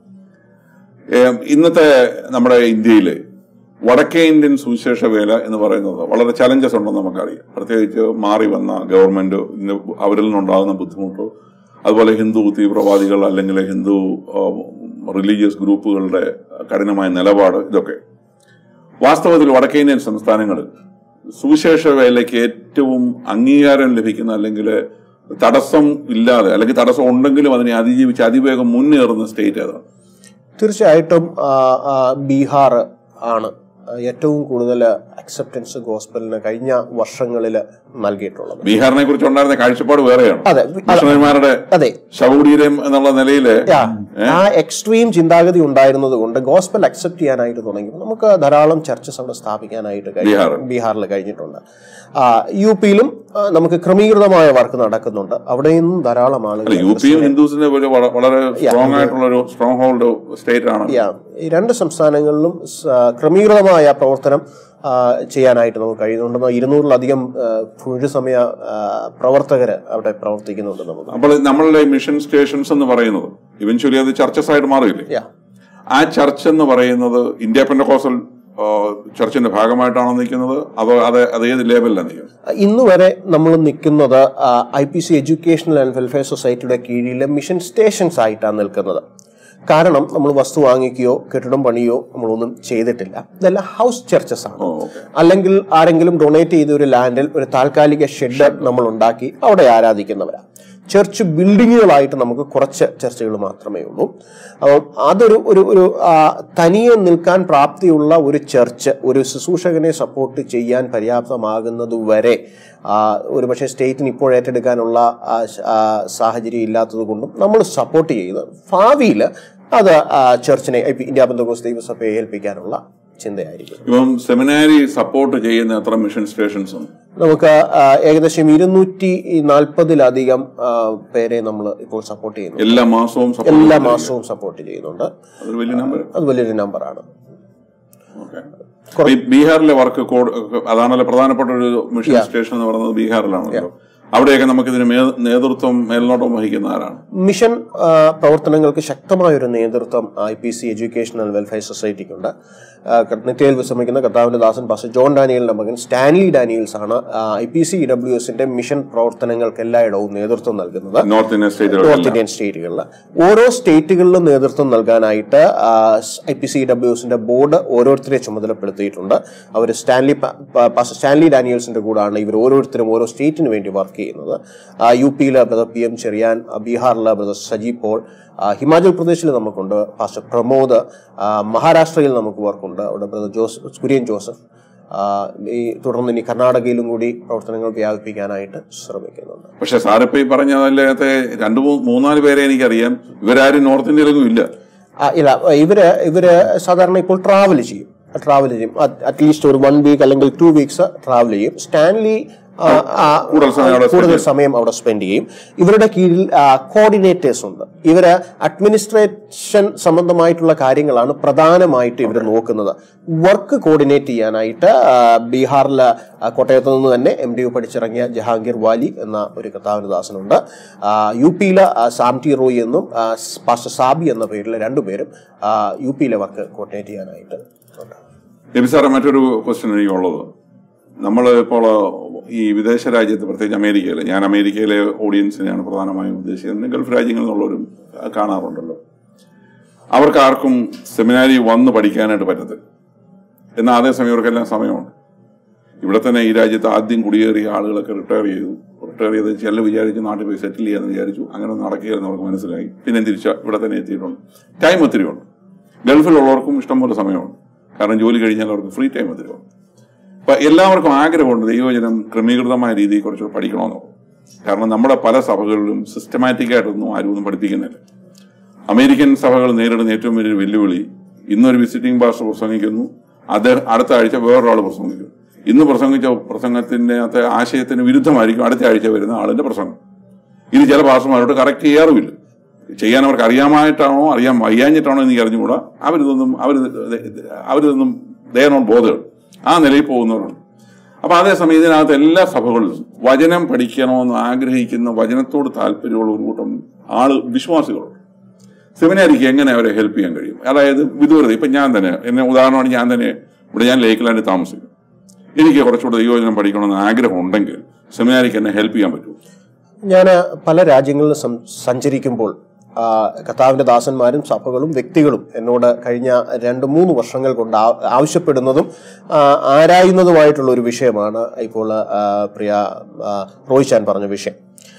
Speaker 1: ഏം, ഇന്നത്തെ നമ്മുടെ ഇന്ത്യയിലെ വടക്കേ ഇന്ത്യൻ സുവിശേഷ വേല എന്ന് പറയുന്നത് വളരെ ചലഞ്ചസ് ഉണ്ടെന്ന് നമുക്കറിയാം പ്രത്യേകിച്ച് മാറി വന്ന ഗവൺമെന്റ് ഇന്ന് അവരിൽ നിന്നുണ്ടാകുന്ന ബുദ്ധിമുട്ട് അതുപോലെ ഹിന്ദു തീവ്രവാദികൾ അല്ലെങ്കിൽ ഹിന്ദു റിലീജിയസ് ഗ്രൂപ്പുകളുടെ കഠിനമായ നിലപാട് ഇതൊക്കെ വാസ്തവത്തിൽ വടക്കേ ഇന്ത്യൻ സംസ്ഥാനങ്ങളിൽ സുവിശേഷ വേലയ്ക്ക് ഏറ്റവും അംഗീകാരം ലഭിക്കുന്ന അല്ലെങ്കിൽ തടസ്സം ഇല്ലാതെ അല്ലെങ്കിൽ തടസ്സം ഉണ്ടെങ്കിലും അതിനെ അതിജീവിച്ച് അതിവേഗം മുന്നേറുന്ന സ്റ്റേറ്റ് ഏതാണ്
Speaker 2: തീർച്ചയായിട്ടും ആ, ആ, ബീഹാർ ആണ് ഏറ്റവും കൂടുതൽ അക്സെപ്റ്റൻസ് ഗോസ്പലിന് കഴിഞ്ഞ വർഷങ്ങളിൽ നൽകിയിട്ടുള്ളത്
Speaker 1: ബീഹാറിനെ കുറിച്ച് ഉണ്ടായിരുന്ന കാഴ്ചപ്പാട് വേറെയാണ്
Speaker 2: അതെ
Speaker 1: മിഷണറിമാരുടെ
Speaker 2: അതെ
Speaker 1: ശവകുടീരം എന്നുള്ള നിലയില്
Speaker 2: യാ, ആ എക്സ്ട്രീം ചിന്താഗതി ഉണ്ടായിരുന്നത് കൊണ്ട് ഗോസ്പൽ അക്സെപ്റ്റ് ചെയ്യാനായിട്ട് തുടങ്ങി നമുക്ക് ധാരാളം ചർച്ചസ് അവിടെ സ്ഥാപിക്കാനായിട്ട് കഴിഞ്ഞു
Speaker 1: ബീഹാർ.
Speaker 2: ബീഹാറിൽ കഴിഞ്ഞിട്ടുണ്ട് ആ, യു പിയിലും ആ, നമുക്ക് ക്രമീകൃതമായ വർക്ക് നടക്കുന്നുണ്ട് അവിടെയും ധാരാളം
Speaker 1: അല്ല
Speaker 2: ആളുകൾ
Speaker 1: യു പിയും ഹിന്ദുസിന്റെ ഒരു വള- വളരെ സ്ട്രോങ് ആയിട്ടുള്ള ഒരു സ്ട്രോങ് ഹോൾഡ് സ്റ്റേറ്റ് ആണ്
Speaker 2: യാ, ഈ രണ്ട് സംസ്ഥാനങ്ങളിലും സ- ക്രമീകൃതമായ പ്രവർത്തനം ആ, ചെയ്യാനായിട്ട് നമുക്ക് കഴിയുന്നുണ്ടെന്ന് ഇരുന്നൂറിലധികം സമയ പ്രവർത്തകർ അവിടെ പ്രവർത്തിക്കുന്നുണ്ട് നമുക്ക്
Speaker 1: അപ്പോൾ നമ്മളുടെ മിഷൻ സ്റ്റേഷൻസ് എന്ന് പറയുന്നത് ഇവൻച്വലി അത് ചർച്ചസ് ആയിട്ട് മാറിയില്ലേ
Speaker 2: യാ
Speaker 1: ആ ചർച്ച് എന്ന് പറയുന്നത് ഇന്ത്യ പെൻഡക്കോസൽ ചർച്ചിന്റെ ഭാഗമായിട്ടാണോ നിൽക്കുന്നത് അതോ അത് അത് ഏത് ലേബലിലാണ് നിൽക്കുന്നത്
Speaker 2: ഇന്ന് വരെ നമ്മൾ നിൽക്കുന്നത് I P C educational and welfare സൊസൈറ്റിയുടെ കീഴിലെ മിഷൻ സ്റ്റേഷൻസ് ആയിട്ടാണ് നിൽക്കുന്നത് കാരണം നമ്മൾ വസ്തു വാങ്ങിക്കുകയോ കെട്ടിടം പണിയോ നമ്മളൊന്നും ചെയ്തിട്ടില്ല ഇതെല്ലാം ഹൗസ് ചർച്ചസ് ആണ്
Speaker 1: ഓ ഓക്കെ
Speaker 2: അല്ലെങ്കിൽ ആരെങ്കിലും ഡൊണേറ്റ് ചെയ്ത ഒരു ലാൻഡിൽ ഒരു താൽക്കാലിക ഷെഡ് നമ്മൾ ഉണ്ടാക്കി അവിടെ ആരാധിക്കുന്നവരാണ് ചർച്ച് ബിൽഡിങ്ങുകളായിട്ട് നമുക്ക് കുറച്ച് ചർച്ചകൾ മാത്രമേ ഉള്ളൂ അപ്പം അതൊരു ഒരു ഒരു ആ, തനിയെ നിൽക്കാൻ പ്രാപ്തിയുള്ള ഒരു ചർച്ച് ഒരു ശുശ്രൂഷകനെ സപ്പോർട്ട് ചെയ്യാൻ പര്യാപ്തമാകുന്നത് വരെ ആ, ഒരുപക്ഷെ സ്റ്റേറ്റിന് ഇപ്പോൾ ഏറ്റെടുക്കാനുള്ള ആ, ശ- ആ, സാഹചര്യം ഇല്ലാത്തത് കൊണ്ടും നമ്മൾ സപ്പോർട്ട് ചെയ്ത് ഭാവിയിൽ അത് ആ, ചർച്ചിനെ ഇപ്പൊ ഇന്ത്യ ബന്ധകോസ് ദൈവസഭയെ ഏൽപ്പിക്കാനുള്ള ചിന്തയായിരിക്കും
Speaker 1: ഇപ്പം സെമിനാരി സപ്പോർട്ട് ചെയ്യുന്ന എത്ര മിഷൻ സ്റ്റേഷൻസ് ഉണ്ട്
Speaker 2: നമുക്ക് ആ, ഏകദേശം ഇരുന്നൂറ്റി നാൽപ്പതിലധികം ആ, പേരെ നമ്മൾ ഇപ്പോൾ സപ്പോർട്ട് ചെയ്യുന്നു
Speaker 1: എല്ലാ മാസവും support
Speaker 2: എല്ലാ
Speaker 1: ചെയ്യുന്നു.
Speaker 2: മാസവും സപ്പോർട്ട് ചെയ്യുന്നുണ്ട്
Speaker 1: അതൊരു വലിയ നമ്പർ
Speaker 2: അത് വലിയൊരു നമ്പറാണ്
Speaker 1: ഓക്കെ ബീഹാറിലെ വർക്ക് കോഡ് അതാണല്ലോ പ്രധാനപ്പെട്ട ഒരു മിഷൻ സ്റ്റേഷൻ എന്ന് പറയുന്നത് ബീഹാറിലാണല്ലോ അവിടെയൊക്കെ നമുക്ക് ഇതിന് മേ- നേതൃത്വം മേൽനോട്ടം വഹിക്കുന്ന ആരാണ്
Speaker 2: മിഷൻ ആ, പ്രവർത്തനങ്ങൾക്ക് ശക്തമായ ഒരു നേതൃത്വം I P C educational welfare സൊസൈറ്റിക്കുണ്ട് ആ, നിത്യയിൽ വിശ്രമിക്കുന്ന കർത്താവിന്റെ ദാസൻ പാസ്റ്റർ ജോൺ ഡാനിയലിന്റെ മകൻ സ്റ്റാൻലി ഡാനിയൽസ് ആണ് ഐ പി സി ഡബ്ല്യു എസിന്റെ മിഷൻ പ്രവർത്തനങ്ങൾക്ക് എല്ലായിടവും നേതൃത്വം നൽകുന്നത്
Speaker 1: നോർത്ത് ഇന്ത്യൻ സ്റ്റേറ്റുകൾ
Speaker 2: നോർത്ത് ഇന്ത്യൻ സ്റ്റേറ്റുകളിൽ ഓരോ സ്റ്റേറ്റുകളിലും നേതൃത്വം നൽകാനായിട്ട് ഐ പി സി ഡബ്ല്യു എസിന്റെ ബോർഡ് ഓരോരുത്തരെ ചുമതലപ്പെടുത്തിയിട്ടുണ്ട് അവർ സ്റ്റാൻലി പ- പ- പാസ്റ്റർ സ്റ്റാൻലി ഡാനിയൽസിന്റെ കൂടാണ് ഇവർ ഓരോരുത്തരും ഓരോ സ്റ്റേറ്റിന് വേണ്ടി വർക്ക് ചെയ്യുന്നത് ആ, യു പിയിലെ ബ്രദർ പി എം ചെറിയാൻ ആ, ബീഹാറിലെ ബ്രദർ സജി പോൾ ആ, ഹിമാചൽ പ്രദേശിൽ നമുക്കുണ്ട് പാസ്റ്റർ പ്രമോദ് ആ, മഹാരാഷ്ട്രയിൽ നമുക്ക് വർക്കുണ്ട് അവിടെ ബ്രദർ ജോസഫ് കുര്യൻ ജോസഫ് ആ, ഈ തുടർന്ന് ഇനി കർണാടകയിലും കൂടി പ്രവർത്തനങ്ങൾ വ്യാപിപ്പിക്കാനായിട്ട് ശ്രമിക്കുന്നുണ്ട്
Speaker 1: പക്ഷെ സാറിപ്പോ ഈ പറഞ്ഞ അതിലത്തെ രണ്ടു മൂ- മൂന്നാല് പേരെ എനിക്കറിയാം ഇവരാരും നോർത്ത് ഇന്ത്യയിലൊന്നും ഇല്ല
Speaker 2: ആ, ഇല്ല ഇവര് ഇവര് സാധാരണ ഇപ്പോൾ ട്രാവൽ ചെയ്യും ട്രാവൽ ചെയ്യും അറ്റ്ലീസ്റ്റ് ഒരു വൺ വീക്ക് അല്ലെങ്കിൽ ടു വീക്സ് ട്രാവൽ ചെയ്യും സ്റ്റാൻലി ആ, ആ,
Speaker 1: കൂടുതൽ സമയം അവിടെ
Speaker 2: കൂടുതൽ സമയം അവിടെ സ്പെൻഡ് ചെയ്യും ഇവരുടെ കീഴിൽ കോർഡിനേറ്റേഴ്സ് ഉണ്ട് ഇവര് അഡ്മിനിസ്ട്രേഷൻ സംബന്ധമായിട്ടുള്ള കാര്യങ്ങളാണ് പ്രധാനമായിട്ട് ഇവർ നോക്കുന്നത് വർക്ക് കോർഡിനേറ്റ് ചെയ്യാനായിട്ട് ആ, ബീഹാറിലെ ആ, കോട്ടയത്ത് നിന്ന് തന്നെ എം ഡി യു പഠിച്ചിറങ്ങിയ ജഹാംഗീർ വാലി എന്ന ഒരു കഥാവിനദാസനുണ്ട് ആ, യു പിയിലെ ആ, സാംറ്റി റോയ് എന്നും ആ, സ് പാസ്റ്റർ സാബി എന്ന പേരിൽ രണ്ടുപേരും ആ, യു പിയിലെ വർക്ക് കോർഡിനേറ്റ് ചെയ്യാനായിട്ട് ഉണ്ട്
Speaker 1: രവി സാറെ മറ്റൊരു ക്വസ്റ്റ്യൻ എനിക്കുള്ളത് നമ്മൾ ഇപ്പോൾ ഈ വിദേശ രാജ്യത്ത് പ്രത്യേകിച്ച് അമേരിക്കയിൽ ഞാൻ അമേരിക്കയിലെ ഓഡിയൻസിനെയാണ് പ്രധാനമായും ഉദ്ദേശിക്കുന്നത് ഗൾഫ് രാജ്യങ്ങളിൽ നിന്നുള്ളവരും കാണാറുണ്ടല്ലോ അവർക്ക് ആർക്കും സെമിനാരി വന്ന് പഠിക്കാനായിട്ട് പറ്റത്തില്ല എന്നാൽ അതേസമയം ഇവർക്കെല്ലാം സമയമുണ്ട് ഇവിടെ തന്നെ ഈ രാജ്യത്ത് ആദ്യം കുടിയേറിയ ആളുകളൊക്കെ റിട്ടയർ ചെയ്തു റിട്ടയർ ചെയ്ത് ചില വിചാരിച്ചു നാട്ടിൽ പോയി സെറ്റിൽ ചെയ്യാന്ന് വിചാരിച്ചു അങ്ങനെ നടക്കുകയെന്ന് അവർക്ക് മനസ്സിലായി പിന്നെ തിരിച്ച ഇവിടെ തന്നെ എത്തിയിട്ടുണ്ട് ടൈം ഒത്തിരി ഉണ്ട് ഗൾഫിലുള്ളവർക്കും ഇഷ്ടംപോലെ സമയമുണ്ട് കാരണം ജോലി കഴിഞ്ഞാൽ അവർക്ക് ഫ്രീ ടൈം ഒത്തിരി ഉണ്ട് അപ്പൊ എല്ലാവർക്കും ആഗ്രഹമുണ്ട് ദൈവവചനം ക്രമീകൃതമായ രീതിയിൽ കുറച്ചുകൂടെ പഠിക്കണമെന്നുള്ളത് കാരണം നമ്മുടെ പല സഭകളിലും സിസ്റ്റമാറ്റിക് ആയിട്ടൊന്നും ആരും ഒന്നും പഠിപ്പിക്കുന്നില്ല അമേരിക്കൻ സഭകൾ നേരിടുന്ന ഏറ്റവും വലിയൊരു വെല്ലുവിളി ഇന്നൊരു വിസിറ്റിംഗ് പാസ്റ്റർ പ്രസംഗിക്കുന്നു അദ്ദേഹം അടുത്ത ആഴ്ച വേറൊരാൾ പ്രസംഗിക്കുന്നു ഇന്ന് പ്രസംഗിച്ച പ്രസംഗത്തിന്റെ അകത്തെ ആശയത്തിന് വിരുദ്ധമായിരിക്കും അടുത്ത ആഴ്ച വരുന്ന ആളിന്റെ പ്രസംഗം ഇത് ചില പാസ്റ്റർമാരോട് കറക്റ്റ് ചെയ്യാറുമില്ല ചെയ്യാൻ അവർക്ക് അറിയാമായിട്ടാണോ അറിയാൻ വയ്യാഞ്ഞിട്ടാണോ എന്ന് എനിക്ക് അറിഞ്ഞുകൂടാ അവരിതൊന്നും അവർ അവരിതൊന്നും ദയനോൺ ബോധകൾ ആ നിലയിൽ പോകുന്നവരാണ് അപ്പൊ അതേസമയം ഇതിനകത്ത് എല്ലാ സഭകളിലും വചനം പഠിക്കണമെന്ന് ആഗ്രഹിക്കുന്ന വചനത്തോട് താല്പര്യമുള്ള ഒരു കൂട്ടം ആള് വിശ്വാസികളുണ്ട് സെമിനാരിക്ക് എങ്ങനെ അവരെ ഹെൽപ്പ് ചെയ്യാൻ കഴിയും അതായത് വിദൂരത ഇപ്പൊ ഞാൻ തന്നെ എന്നെ ഉദാഹരണമാണ് ഞാൻ തന്നെ ഇവിടെ ഞാൻ ലേക്കിലാൻഡ് താമസിക്കും എനിക്ക് കുറച്ചുകൂടെ ദൈവവചനം പഠിക്കണമെന്ന് ആഗ്രഹം ഉണ്ടെങ്കിൽ സെമിനാരിക്ക് എന്നെ ഹെൽപ്പ് ചെയ്യാൻ പറ്റും
Speaker 2: ഞാൻ പല രാജ്യങ്ങളിൽ സം- സഞ്ചരിക്കുമ്പോൾ ആ, കർത്താവിന്റെ ദാസന്മാരും സഭകളും വ്യക്തികളും എന്നോട് കഴിഞ്ഞ രണ്ട് മൂന്ന് വർഷങ്ങൾ കൊണ്ട് ആ- ആവശ്യപ്പെടുന്നതും ആ, ആരായുന്നതുമായിട്ടുള്ള ഒരു വിഷയമാണ് ഇപ്പോൾ ആ, പ്രിയ ആ, റോയ്ചാൻ പറഞ്ഞ വിഷയം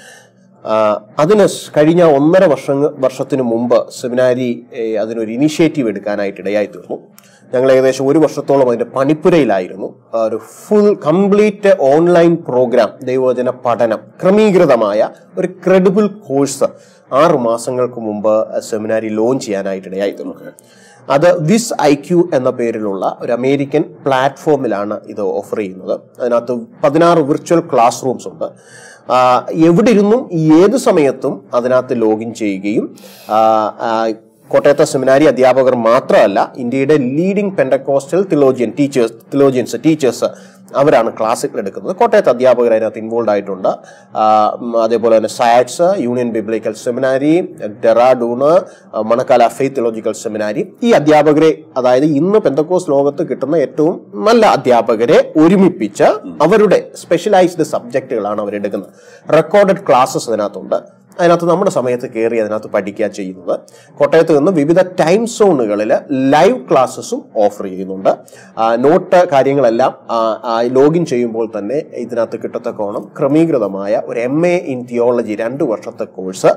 Speaker 2: ആ, അതിന് സ് കഴിഞ്ഞ ഒന്നര വർഷ വർഷത്തിന് മുമ്പ് സെമിനാരി ഏ, അതിനൊരു ഇനിഷ്യേറ്റീവ് എടുക്കാനായിട്ട് ഇടയായി തീർന്നു ഞങ്ങൾ ഏകദേശം ഒരു വർഷത്തോളം അതിന്റെ പണിപ്പുരയിലായിരുന്നു ആ, ഒരു ഫുൾ കംപ്ലീറ്റ് ഓൺലൈൻ പ്രോഗ്രാം ദൈവവചന പഠനം ക്രമീകൃതമായ ഒരു ക്രെഡിബിൾ കോഴ്സ് ആറ് മാസങ്ങൾക്ക് മുമ്പ് സെമിനാരി ലോഞ്ച് ചെയ്യാനായിട്ട് ഇടയായി തീർന്നു അത് വിസ് ഐ ക്യു എന്ന പേരിലുള്ള ഒരു അമേരിക്കൻ പ്ലാറ്റ്ഫോമിലാണ് ഇത് ഓഫർ ചെയ്യുന്നത് അതിനകത്ത് പതിനാറ് വിർച്വൽ ക്ലാസ് റൂംസ് ഉണ്ട് ആ, എവിടെ ഇരുന്നും ഏത് സമയത്തും അതിനകത്ത് ലോഗിൻ ചെയ്യുകയും ആ, ആ, കോട്ടയത്തെ സെമിനാരി അധ്യാപകർ മാത്രമല്ല ഇന്ത്യയുടെ leading Pentecostal theologian teachers theologians teachers അവരാണ് ക്ലാസ്സുകൾ എടുക്കുന്നത് കോട്ടയത്തെ അധ്യാപകർ അതിനകത്ത് ഇൻവോൾവ് ആയിട്ടുണ്ട് ആ, ഉം, അതേപോലെ തന്നെ സാറ്റ്സ് യൂണിയൻ ബിബ്ലിക്കൽ സെമിനാരി ഡെറാഡൂണ് ആ, മണക്കാല ഫെയ്ത്ത് തിയോളജിക്കൽ സെമിനാരി ഈ അധ്യാപകരെ അതായത് ഇന്ന് പെന്തക്കോസ് ലോകത്ത് കിട്ടുന്ന ഏറ്റവും നല്ല അധ്യാപകരെ ഒരുമിപ്പിച്ച് അവരുടെ സ്പെഷ്യലൈസ്ഡ് സബ്ജക്റ്റുകളാണ് അവരെടുക്കുന്നത് റെക്കോർഡഡ് ക്ലാസ്സസ് അതിനകത്തുണ്ട് അതിനകത്ത് നമ്മുടെ സമയത്ത് കയറി അതിനകത്ത് പഠിക്കുക ചെയ്യുന്നത് കോട്ടയത്ത് നിന്ന് വിവിധ ടൈം സോണുകളിൽ ലൈവ് ക്ലാസ്സസും ഓഫർ ചെയ്യുന്നുണ്ട് ആ, നോട്ട് കാര്യങ്ങളെല്ലാം ലോഗിൻ ചെയ്യുമ്പോൾ തന്നെ ഇതിനകത്ത് കിട്ടത്തക്കോണം ക്രമീകൃതമായ ഒരു എം എ ഇൻ തിയോളജി രണ്ട് വർഷത്തെ കോഴ്സ്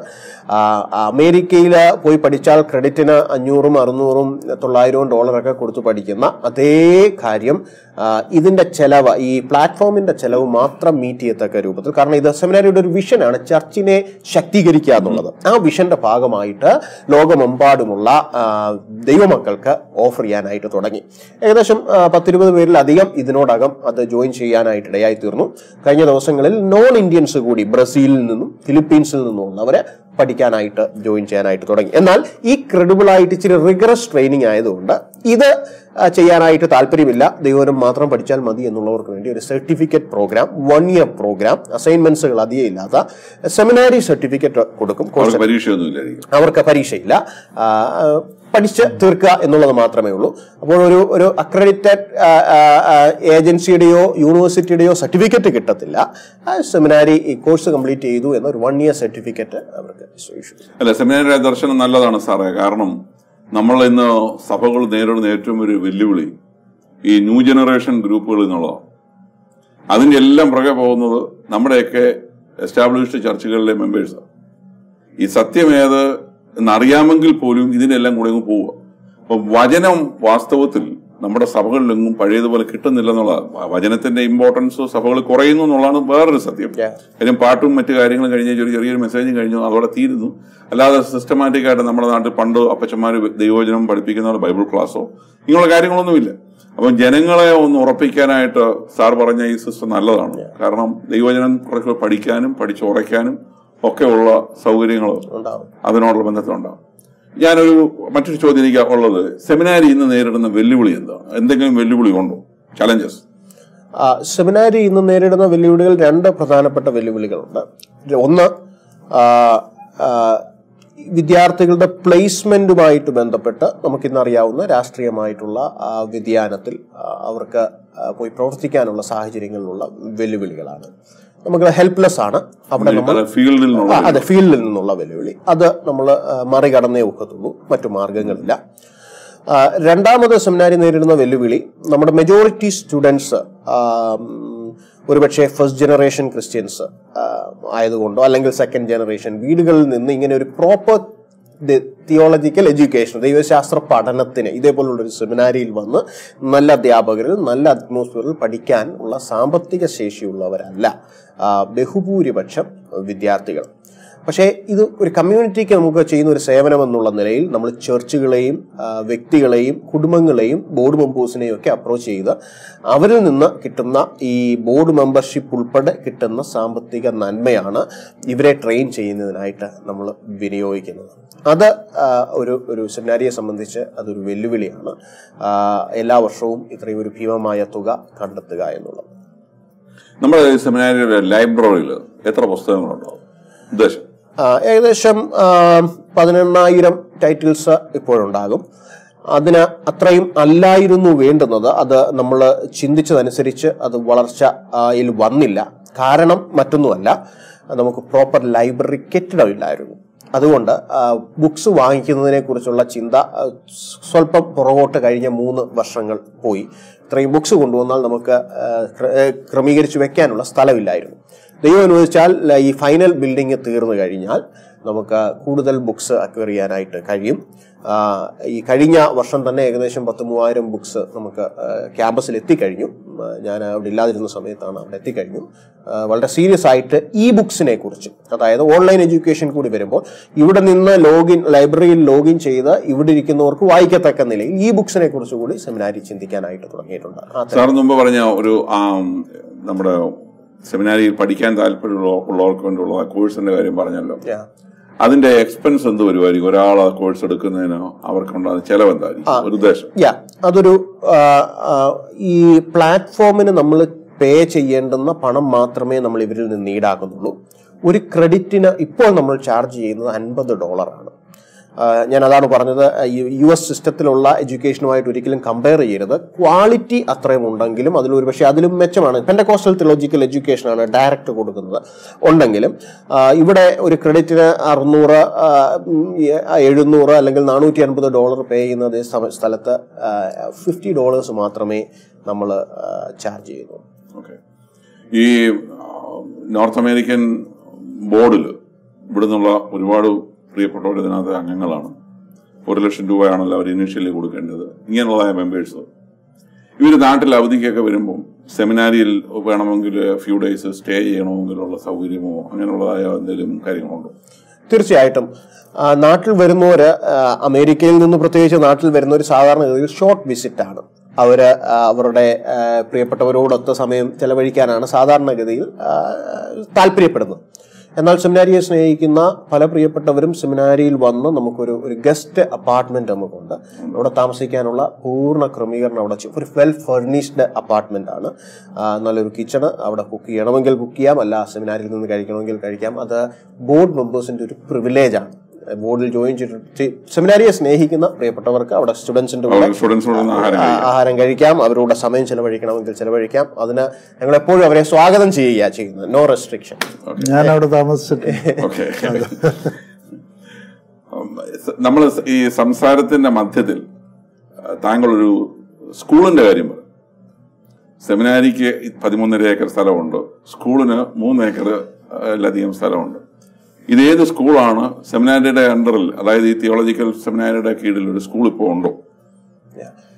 Speaker 2: അമേരിക്കയിൽ പോയി പഠിച്ചാൽ ക്രെഡിറ്റിന് അഞ്ഞൂറും അറുന്നൂറും തൊള്ളായിരവും ഡോളറൊക്കെ കൊടുത്ത് പഠിക്കുന്ന അതേ കാര്യം ആ, ഇതിന്റെ ചെലവ് ഈ പ്ലാറ്റ്ഫോമിന്റെ ചെലവ് മാത്രം മീറ്റ് ചെയ്യത്തക്ക രൂപത്തിൽ കാരണം ഇത് സെമിനാരിയുടെ ഒരു വിഷനാണ് ചർച്ചിനെ ശക്തീകരിക്കുക എന്നുള്ളത് ആ വിഷന്റെ ഭാഗമായിട്ട് ലോകമെമ്പാടുമുള്ള ആ, ദൈവമക്കൾക്ക് ഓഫർ ചെയ്യാനായിട്ട് തുടങ്ങി ഏകദേശം ആ, പത്തിരുപത് പേരിലധികം ഇതിനോടകം അത് ജോയിൻ ചെയ്യാനായിട്ട് ഇടയായി തീർന്നു കഴിഞ്ഞ ദിവസങ്ങളിൽ നോൺ ഇന്ത്യൻസ് കൂടി ബ്രസീലിൽ നിന്നും ഫിലിപ്പീൻസിൽ നിന്നും ഉള്ളവരെ പഠിക്കാനായിട്ട് ജോയിൻ ചെയ്യാനായിട്ട് തുടങ്ങി എന്നാൽ ഈ ക്രെഡിബിൾ ആയിട്ട് ഇച്ചിരി റിഗറസ് ട്രെയിനിങ് ആയതുകൊണ്ട് ഇത് ആ, ചെയ്യാനായിട്ട് താല്പര്യമില്ല ദൈവനം മാത്രം പഠിച്ചാൽ മതി എന്നുള്ളവർക്ക് വേണ്ടി ഒരു certificate programme one year programme അസൈൻമെന്റ്സുകൾ അധികം ഇല്ലാത്ത സെമിനാരി സർട്ടിഫിക്കറ്റ് കൊടുക്കും
Speaker 1: അവർക്ക് പരീക്ഷയൊന്നുമില്ലായിരിക്കും
Speaker 2: അവർക്ക് പരീക്ഷയില്ല ആ, ആ, പഠിച്ച് തീർക്കുക എന്നുള്ളത് മാത്രമേ ഉള്ളൂ അപ്പോൾ ഒരു ഒരു അക്രഡിറ്റഡ് ഏജൻസിയുടെയോ യൂണിവേഴ്സിറ്റിയുടെയോ സർട്ടിഫിക്കറ്റ് കിട്ടത്തില്ല ആ സെമിനാരി ഈ കോഴ്സ് കംപ്ലീറ്റ് ചെയ്തു എന്ന ഒരു വൺ ഇയർ സർട്ടിഫിക്കറ്റ് അവർക്ക് ഇഷ്യൂ ചെയ്യും
Speaker 1: അല്ല സെമിനാരി ദർശനം നല്ലതാണ് സാറേ കാരണം നമ്മൾ ഇന്ന് സഭകൾ നേരിടുന്ന ഏറ്റവും ഒരു വെല്ലുവിളി ഈ ന്യൂ ജനറേഷൻ ഗ്രൂപ്പുകൾ എന്നുള്ളതാണ് അതിന്റെ എല്ലാം പുറകെ പോകുന്നത് നമ്മുടെയൊക്കെ എസ്റ്റാബ്ലിഷ്ഡ് ചർച്ചുകളിലെ മെമ്പേഴ്സാണ് ഈ സത്യമേത് എന്നറിയാമെങ്കിൽ പോലും ഇതിനെല്ലാം കൂടെ അങ്ങ് പോവുക അപ്പൊ വചനം വാസ്തവത്തിൽ നമ്മുടെ സഭകളിലെങ്ങും പഴയതുപോലെ കിട്ടുന്നില്ല വചനത്തിന്റെ ഇമ്പോർട്ടൻസ് സഭകൾ കുറയുന്നു എന്നുള്ളതാണ് വേറൊരു സത്യം
Speaker 2: Yeah.
Speaker 1: കാര്യം പാട്ടും മറ്റു കാര്യങ്ങളും കഴിഞ്ഞ് ഒരു ചെറിയൊരു മെസ്സേജും കഴിഞ്ഞു അതോടെ തീരുന്നു അല്ലാതെ സിസ്റ്റമാറ്റിക് ആയിട്ട് നമ്മുടെ നാട്ടിൽ പണ്ട് അപ്പച്ചന്മാർ ദൈവവചനം പഠിപ്പിക്കുന്ന ബൈബിൾ ക്ലാസ്സോ ഇങ്ങനെയുള്ള കാര്യങ്ങളൊന്നുമില്ല അപ്പം ജനങ്ങളെ ഒന്ന് ഉറപ്പിക്കാനായിട്ട് സാർ പറഞ്ഞ ഈ സിസ്റ്റം നല്ലതാണ് കാരണം ദൈവവചനം കുറച്ചുകൂടെ പഠിക്കാനും പഠിച്ചുറയ്ക്കാനും ഒക്കെ ഉള്ള സൗകര്യങ്ങൾ
Speaker 2: ഉണ്ടാവും
Speaker 1: അതിനോടുള്ള ബന്ധത്തിലുണ്ടാവും ഞാനൊരു മറ്റൊരു ചോദ്യം എനിക്ക് ഉള്ളത് സെമിനാരി ഇന്ന് നേരിടുന്ന വെല്ലുവിളി എന്താണ് എന്തെങ്കിലും വെല്ലുവിളി ഉണ്ടോ ചലഞ്ചസ്
Speaker 2: ആ, സെമിനാരി ഇന്ന് നേരിടുന്ന വെല്ലുവിളികൾ രണ്ട് പ്രധാനപ്പെട്ട വെല്ലുവിളികളുണ്ട് ഒന്ന് ആ, ആ, വിദ്യാർത്ഥികളുടെ പ്ലേസ്മെന്റുമായിട്ട് ബന്ധപ്പെട്ട് നമുക്കിന്ന് അറിയാവുന്ന രാഷ്ട്രീയമായിട്ടുള്ള ആ, വ്യതിയാനത്തിൽ ആ, അവർക്ക് ആ, പോയി പ്രവർത്തിക്കാനുള്ള സാഹചര്യങ്ങളിലുള്ള വെല്ലുവിളികളാണ് നമുക്ക് ഹെൽപ്ലെസ് ആണ് അവിടെ നമ്മൾ
Speaker 1: ഫീൽഡിൽ
Speaker 2: ആ,
Speaker 1: നിന്നുള്ള
Speaker 2: അതെ ഫീൽഡിൽ നിന്നുള്ള വെല്ലുവിളി അത് നമ്മൾ മറികടന്നേ ഒക്കത്തുള്ളൂ മറ്റു മാർഗങ്ങളില്ല ആ, രണ്ടാമത് സെമിനാരി നേരിടുന്ന വെല്ലുവിളി നമ്മുടെ മെജോറിറ്റി സ്റ്റുഡൻസ് ഒരുപക്ഷെ ഫസ്റ്റ് ജനറേഷൻ ക്രിസ്ത്യൻസ് ആയതുകൊണ്ടോ അല്ലെങ്കിൽ സെക്കൻഡ് ജനറേഷൻ വീടുകളിൽ നിന്ന് ഇങ്ങനെ ഒരു പ്രോപ്പർ തിയോളജിക്കൽ എഡ്യൂക്കേഷൻ ദൈവശാസ്ത്ര പഠനത്തിന് ഇതേപോലുള്ള ഒരു സെമിനാരിയിൽ വന്ന് നല്ല അധ്യാപകരിൽ നല്ല അറ്റ്മോസ്ഫിയറിൽ പഠിക്കാൻ ഉള്ള സാമ്പത്തിക ശേഷിയുള്ളവരല്ല ആ, ബഹുഭൂരിപക്ഷം വിദ്യാർത്ഥികൾ പക്ഷേ ഇത് ഒരു കമ്മ്യൂണിറ്റിക്ക് നമുക്ക് ചെയ്യുന്ന ഒരു സേവനം എന്നുള്ള നിലയിൽ നമ്മൾ ചർച്ചുകളെയും ആ, വ്യക്തികളെയും കുടുംബങ്ങളെയും ബോർഡ് മെമ്പേഴ്സിനെയും ഒക്കെ അപ്രോച്ച് ചെയ്ത് അവരിൽ നിന്ന് കിട്ടുന്ന ഈ ബോർഡ് മെമ്പർഷിപ്പ് ഉൾപ്പെടെ കിട്ടുന്ന സാമ്പത്തിക നന്മയാണ് ഇവരെ ട്രെയിൻ ചെയ്യുന്നതിനായിട്ട് നമ്മൾ വിനിയോഗിക്കുന്നത് അത് ആ, ഒരു ഒരു സെമിനാരിയെ സംബന്ധിച്ച് അതൊരു വെല്ലുവിളിയാണ് ആ, എല്ലാ വർഷവും ഇത്രയും ഒരു ഭീമമായ തുക കണ്ടെത്തുക എന്നുള്ളത്
Speaker 1: നമ്മുടെ സെമിനാരിയുടെ ലൈബ്രറിയിൽ എത്ര പുസ്തകങ്ങളുണ്ടാവും ഉദ്ദേശം
Speaker 2: ആ, ഏകദേശം ആ, പതിനെണ്ണായിരം ടൈറ്റിൽസ് ഇപ്പോഴുണ്ടാകും അതിന് അത്രയും അല്ലായിരുന്നു വേണ്ടുന്നത് അത് നമ്മൾ ചിന്തിച്ചതനുസരിച്ച് അത് വളർച്ചയിൽ വന്നില്ല കാരണം മറ്റൊന്നുമല്ല നമുക്ക് പ്രോപ്പർ ലൈബ്രറി കെട്ടിടമില്ലായിരുന്നു അതുകൊണ്ട് ബുക്സ് വാങ്ങിക്കുന്നതിനെ കുറിച്ചുള്ള ചിന്ത ആ, സ്വല്പം പുറകോട്ട് കഴിഞ്ഞ മൂന്ന് വർഷങ്ങൾ പോയി ഇത്രയും ബുക്സ് കൊണ്ടുവന്നാൽ നമുക്ക് ആ, ക്ര- ഏ, ക്രമീകരിച്ച് വെക്കാനുള്ള സ്ഥലമില്ലായിരുന്നു ദൈവം അനുവദിച്ചാൽ ല- ഈ ഫൈനൽ ബിൽഡിംഗ് തീർന്നു കഴിഞ്ഞാൽ നമുക്ക് കൂടുതൽ ബുക്സ് അക്വയർ ചെയ്യാനായിട്ട് കഴിയും ആ, ഈ കഴിഞ്ഞ വർഷം തന്നെ ഏകദേശം പത്ത് മൂവായിരം ബുക്സ് നമുക്ക് ആ, ക്യാമ്പസിൽ എത്തിക്കഴിഞ്ഞു ആ, ഞാൻ അവിടെ ഇല്ലാതിരുന്ന സമയത്താണ് അവിടെ എത്തിക്കഴിഞ്ഞു ആ, വളരെ സീരിയസ് ആയിട്ട് ഈ ബുക്സിനെ കുറിച്ച് അതായത് ഓൺലൈൻ എഡ്യൂക്കേഷൻ കൂടി വരുമ്പോൾ ഇവിടെ നിന്ന് ലോഗിൻ ലൈബ്രറിയിൽ ലോഗിൻ ചെയ്ത് ഇവിടെ ഇരിക്കുന്നവർക്ക് വായിക്കത്തക്ക നിലയിൽ ഈ ബുക്സിനെ കുറിച്ച് കൂടി സെമിനാരി ചിന്തിക്കാനായിട്ട് തുടങ്ങിയിട്ടുണ്ട് ആ
Speaker 1: സാർ മുമ്പ് പറഞ്ഞ ഒരു ആ, നമ്മുടെ സെമിനാരിയിൽ പഠിക്കാൻ താല്പര്യമുള്ള ഉള്ളവർക്ക് വേണ്ടിയുള്ള കോഴ്സിന്റെ കാര്യം പറഞ്ഞല്ലോ
Speaker 2: Yeah.
Speaker 1: അതിന്റെ എക്സ്പെൻസ് എന്ത് വരുമായിരിക്കും ഒരാൾ ആ കോഴ്സ് എടുക്കുന്നതിന് അവർക്കുണ്ടാകുന്ന ചെലവ് എന്തായിരിക്കും ഒരു ഉദ്ദേശം
Speaker 2: യാ അതൊരു ആ, ആ, ഈ പ്ലാറ്റ്ഫോമിന് നമ്മൾ പേ ചെയ്യേണ്ടുന്ന പണം മാത്രമേ നമ്മൾ ഇവരിൽ നിന്ന് ഈടാക്കുന്നുള്ളൂ ഒരു ക്രെഡിറ്റിന് ഇപ്പോൾ നമ്മൾ ചാർജ് ചെയ്യുന്നത് അൻപത് ഡോളറാണ് ആ, ഞാൻ അതാണ് പറഞ്ഞത് യു എസ് സിസ്റ്റത്തിലുള്ള എഡ്യൂക്കേഷനുമായിട്ട് ഒരിക്കലും കമ്പയർ ചെയ്യരുത് ക്വാളിറ്റി അത്രയും ഉണ്ടെങ്കിലും അതിൽ ഒരു പക്ഷേ അതിലും മെച്ചമാണ് പെൻഡകോസ്റ്റൽ തിയോളജിക്കൽ എഡ്യൂക്കേഷനാണ് ഡയറക്റ്റ് കൊടുക്കുന്നത് ഉണ്ടെങ്കിലും ആ, ഇവിടെ ഒരു ക്രെഡിറ്റിന് അറുന്നൂറ് ആ, ഉം, എഴുന്നൂറ് അല്ലെങ്കിൽ നാനൂറ്റി അൻപത് ഡോളർ പേ ചെയ്യുന്ന അതേ സമ- സ്ഥലത്ത് ഫിഫ്റ്റി ഡോളേഴ്സ് മാത്രമേ നമ്മൾ ചാർജ് ചെയ്യുന്നു
Speaker 1: ഓക്കെ ഈ ആ, നോർത്ത് അമേരിക്കൻ ബോർഡിൽ ഇവിടെ നിന്നുള്ള ഒരുപാട് പ്രിയപ്പെട്ടവർ ഇതിനകത്ത് അംഗങ്ങളാണ് ഒരു ലക്ഷം രൂപയാണല്ലോ അവർ ഇനീഷ്യലി കൊടുക്കേണ്ടത് ഇങ്ങനെയുള്ള മെമ്പേഴ്സ് ഇവർ നാട്ടിൽ അവധിക്കൊക്കെ വരുമ്പം സെമിനാരിയിൽ വേണമെങ്കിൽ ഫ്യൂ ഡേയ്സ് സ്റ്റേ ചെയ്യണമെങ്കിലുള്ള സൗകര്യമോ അങ്ങനെയുള്ളതായ എന്തെങ്കിലും കാര്യങ്ങളുണ്ടോ
Speaker 2: തീർച്ചയായിട്ടും ആ, നാട്ടിൽ വരുന്നവര് ആ, അമേരിക്കയിൽ നിന്ന് പ്രത്യേകിച്ച് നാട്ടിൽ വരുന്നവർ സാധാരണഗതിയിൽ ഷോർട്ട് വിസിറ്റ് ആണ് അവര് ആ, അവരുടെ ആ, പ്രിയപ്പെട്ടവരോടൊത്ത സമയം ചെലവഴിക്കാനാണ് സാധാരണഗതിയിൽ ആ, താല്പര്യപ്പെടുന്നത് എന്നാൽ സെമിനാരിയെ സ്നേഹിക്കുന്ന പല പ്രിയപ്പെട്ടവരും സെമിനാരിയിൽ വന്ന് നമുക്കൊരു ഒരു ഗസ്റ്റ് അപ്പാർട്ട്മെന്റ് നമുക്കുണ്ട് അവിടെ താമസിക്കാനുള്ള പൂർണ്ണ ക്രമീകരണം അവിടെ ചെയ്യും ഒരു വെൽ ഫർണിഷ്ഡ് അപ്പാർട്ട്മെന്റ് ആണ് ആ, നല്ലൊരു കിച്ചണ് അവിടെ കുക്ക് ചെയ്യണമെങ്കിൽ കുക്ക് ചെയ്യാം അല്ല സെമിനാരിൽ നിന്ന് കഴിക്കണമെങ്കിൽ കഴിക്കാം അത് ബോർഡ് മെമ്പേഴ്സിന്റെ ഒരു പ്രിവിലേജ് ആണ് ബോർഡിൽ ജോയിൻ ചെയ്തിട്ട് സെമിനാരിയെ സ്നേഹിക്കുന്ന പ്രിയപ്പെട്ടവർക്ക് അവിടെ സ്റ്റുഡൻസിന്റെ കൂടെ
Speaker 1: സ്റ്റുഡൻസിനോട് ആഹാരം
Speaker 2: ആ, ആഹാരം കഴിക്കാം അവരോട് സമയം ചെലവഴിക്കണമെങ്കിൽ ചെലവഴിക്കാം അതിന് ഞങ്ങൾ എപ്പോഴും അവരെ സ്വാഗതം ചെയ്യുക ചെയ്യുന്നത് നോ റെസ്ട്രിക്ഷൻ
Speaker 3: ഞാൻ അവിടെ താമസിച്ചിട്ടുണ്ട്
Speaker 1: ഓക്കെ നമ്മൾ ഈ സംസാരത്തിന്റെ മധ്യത്തിൽ ആ, താങ്കളൊരു സ്കൂളിന്റെ കാര്യം പറ സെമിനാരിക്ക് പതിമൂന്നര ഏക്കർ സ്ഥലമുണ്ട് സ്കൂളിന് മൂന്ന് ഏക്കർ ലധികം സ്ഥലമുണ്ട് ഇതേത് സ്കൂളാണ് സെമിനാരിയുടെ അണ്ടറിൽ അതായത് ഈ തിയോളജിക്കൽ സെമിനാരിയുടെ കീഴിൽ ഒരു സ്കൂൾ ഇപ്പോൾ ഉണ്ടോ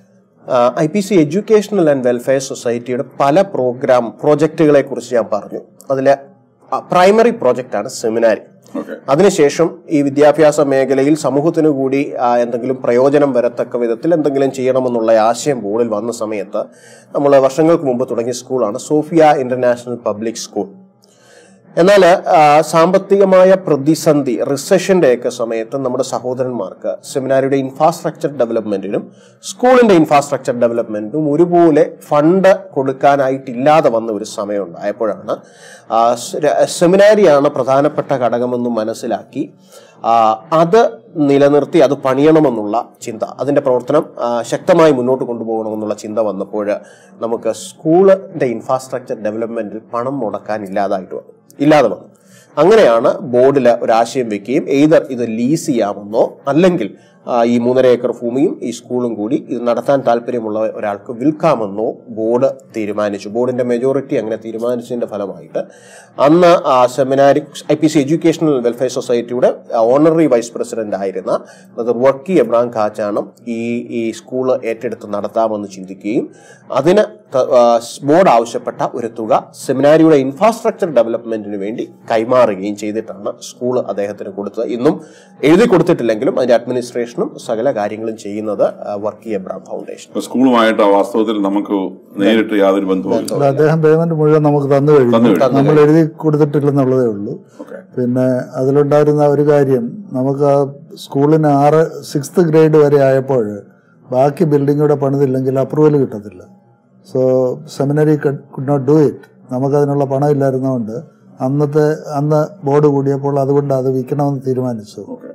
Speaker 2: I P C educational and welfare സൊസൈറ്റിയുടെ പല പ്രോഗ്രാം പ്രോജക്റ്റുകളെ കുറിച്ച് ഞാൻ പറഞ്ഞു അതിലെ പ്രൈമറി പ്രോജക്റ്റാണ് സെമിനാരി
Speaker 1: ഓക്കെ
Speaker 2: അതിനുശേഷം ഈ വിദ്യാഭ്യാസ മേഖലയിൽ സമൂഹത്തിന് കൂടി ആ, എന്തെങ്കിലും പ്രയോജനം വരത്തക്ക വിധത്തിൽ എന്തെങ്കിലും ചെയ്യണമെന്നുള്ള ആശയം ബോർഡിൽ വന്ന സമയത്ത് നമ്മൾ വർഷങ്ങൾക്ക് മുമ്പ് തുടങ്ങിയ സ്കൂളാണ് സോഫിയ ഇന്റർനാഷണൽ പബ്ലിക് സ്കൂൾ എന്നാൽ ആ, സാമ്പത്തികമായ പ്രതിസന്ധി റിസഷന്റെ ഒക്കെ സമയത്ത് നമ്മുടെ സഹോദരന്മാർക്ക് സെമിനാരിയുടെ ഇൻഫ്രാസ്ട്രക്ചർ ഡെവലപ്മെന്റിനും സ്കൂളിന്റെ ഇൻഫ്രാസ്ട്രക്ചർ ഡെവലപ്മെന്റിനും ഒരുപോലെ ഫണ്ട് കൊടുക്കാനായിട്ടില്ലാതെ വന്ന ഒരു സമയം ഉണ്ടായപ്പോഴാണ് ആ, സ് ര- സെമിനാരിയാണ് പ്രധാനപ്പെട്ട ഘടകമെന്ന് മനസ്സിലാക്കി ആ, അത് നിലനിർത്തി അത് പണിയണമെന്നുള്ള ചിന്ത അതിന്റെ പ്രവർത്തനം ആ, ശക്തമായി മുന്നോട്ട് കൊണ്ടുപോകണമെന്നുള്ള ചിന്ത വന്നപ്പോൾ നമുക്ക് സ്കൂളിന്റെ ഇൻഫ്രാസ്ട്രക്ചർ ഡെവലപ്മെന്റിൽ പണം മുടക്കാൻ ഇല്ലാതായിട്ട് വന്നു ഇല്ലാതെ വന്നു അങ്ങനെയാണ് ബോർഡിൽ ഒരാശയം വെക്കുകയും എയ്തർ ഇത് ലീസ് ചെയ്യാമെന്നോ അല്ലെങ്കിൽ ആ, ഈ മൂന്നര ഏക്കർ ഭൂമിയും ഈ സ്കൂളും കൂടി ഇത് നടത്താൻ താല്പര്യമുള്ള ഒരാൾക്ക് വിൽക്കാമെന്നോ ബോർഡ് തീരുമാനിച്ചു ബോർഡിന്റെ മെജോറിറ്റി അങ്ങനെ തീരുമാനിച്ചതിന്റെ ഫലമായിട്ട് അന്ന് ആ seminary I P C educational welfare സൊസൈറ്റിയുടെ ഓണററി വൈസ് പ്രസിഡന്റ് ആയിരുന്ന ഡോക്ടർ വർക്കി എബ്രാം ഖാച്ചാണം ഈ ഈ സ്കൂൾ ഏറ്റെടുത്ത് നടത്താമെന്ന് ചിന്തിക്കുകയും അതിന് ത- ആ, ബോർഡ് ആവശ്യപ്പെട്ട ഒരു തുക സെമിനാരിയുടെ ഇൻഫ്രാസ്ട്രക്ചർ ഡെവലപ്മെന്റിന് വേണ്ടി കൈമാറുകയും ചെയ്തിട്ടാണ് സ്കൂൾ അദ്ദേഹത്തിന് കൊടുത്തത് ഇന്നും എഴുതി കൊടുത്തിട്ടില്ലെങ്കിലും അതിന്റെ അഡ്മിനിസ്ട്രേഷനും സകല കാര്യങ്ങളും ചെയ്യുന്നത് ആ, വർക്കി എബ്രാം ഫൗണ്ടേഷൻ
Speaker 1: അപ്പൊ സ്കൂളുമായിട്ട് ആ വാസ്തവത്തിൽ നമുക്ക് നേരിട്ട് യാതൊരു ബന്ധവുമില്ല
Speaker 3: അല്ല, അദ്ദേഹം പേയ്മെന്റ് മുഴുവൻ നമുക്ക് തന്നു
Speaker 1: തന്നു
Speaker 3: കഴിഞ്ഞു
Speaker 1: കഴിഞ്ഞു.
Speaker 3: നമ്മൾ എഴുതി കൊടുത്തിട്ടില്ലെന്നുള്ളതേ ഉള്ളൂ
Speaker 1: ഓക്കെ
Speaker 3: പിന്നെ അതിലുണ്ടായിരുന്ന ഒരു കാര്യം നമുക്ക് ആ സ്കൂളിന് ആറ് സിക്സ്ത് ഗ്രേഡ് വരെ ആയപ്പോൾ ബാക്കി ബിൽഡിംഗ് കൂടെ പണിതില്ലെങ്കിൽ അപ്രൂവൽ കിട്ടത്തില്ല so seminary could not do it നമുക്കതിനുള്ള പണം ഇല്ലായിരുന്നതുകൊണ്ട് അന്നത്തെ അന്ന് ബോർഡ് കൂടിയപ്പോൾ അതുകൊണ്ട് അത് വിൽക്കണമെന്ന് തീരുമാനിച്ചു
Speaker 1: ഓക്കെ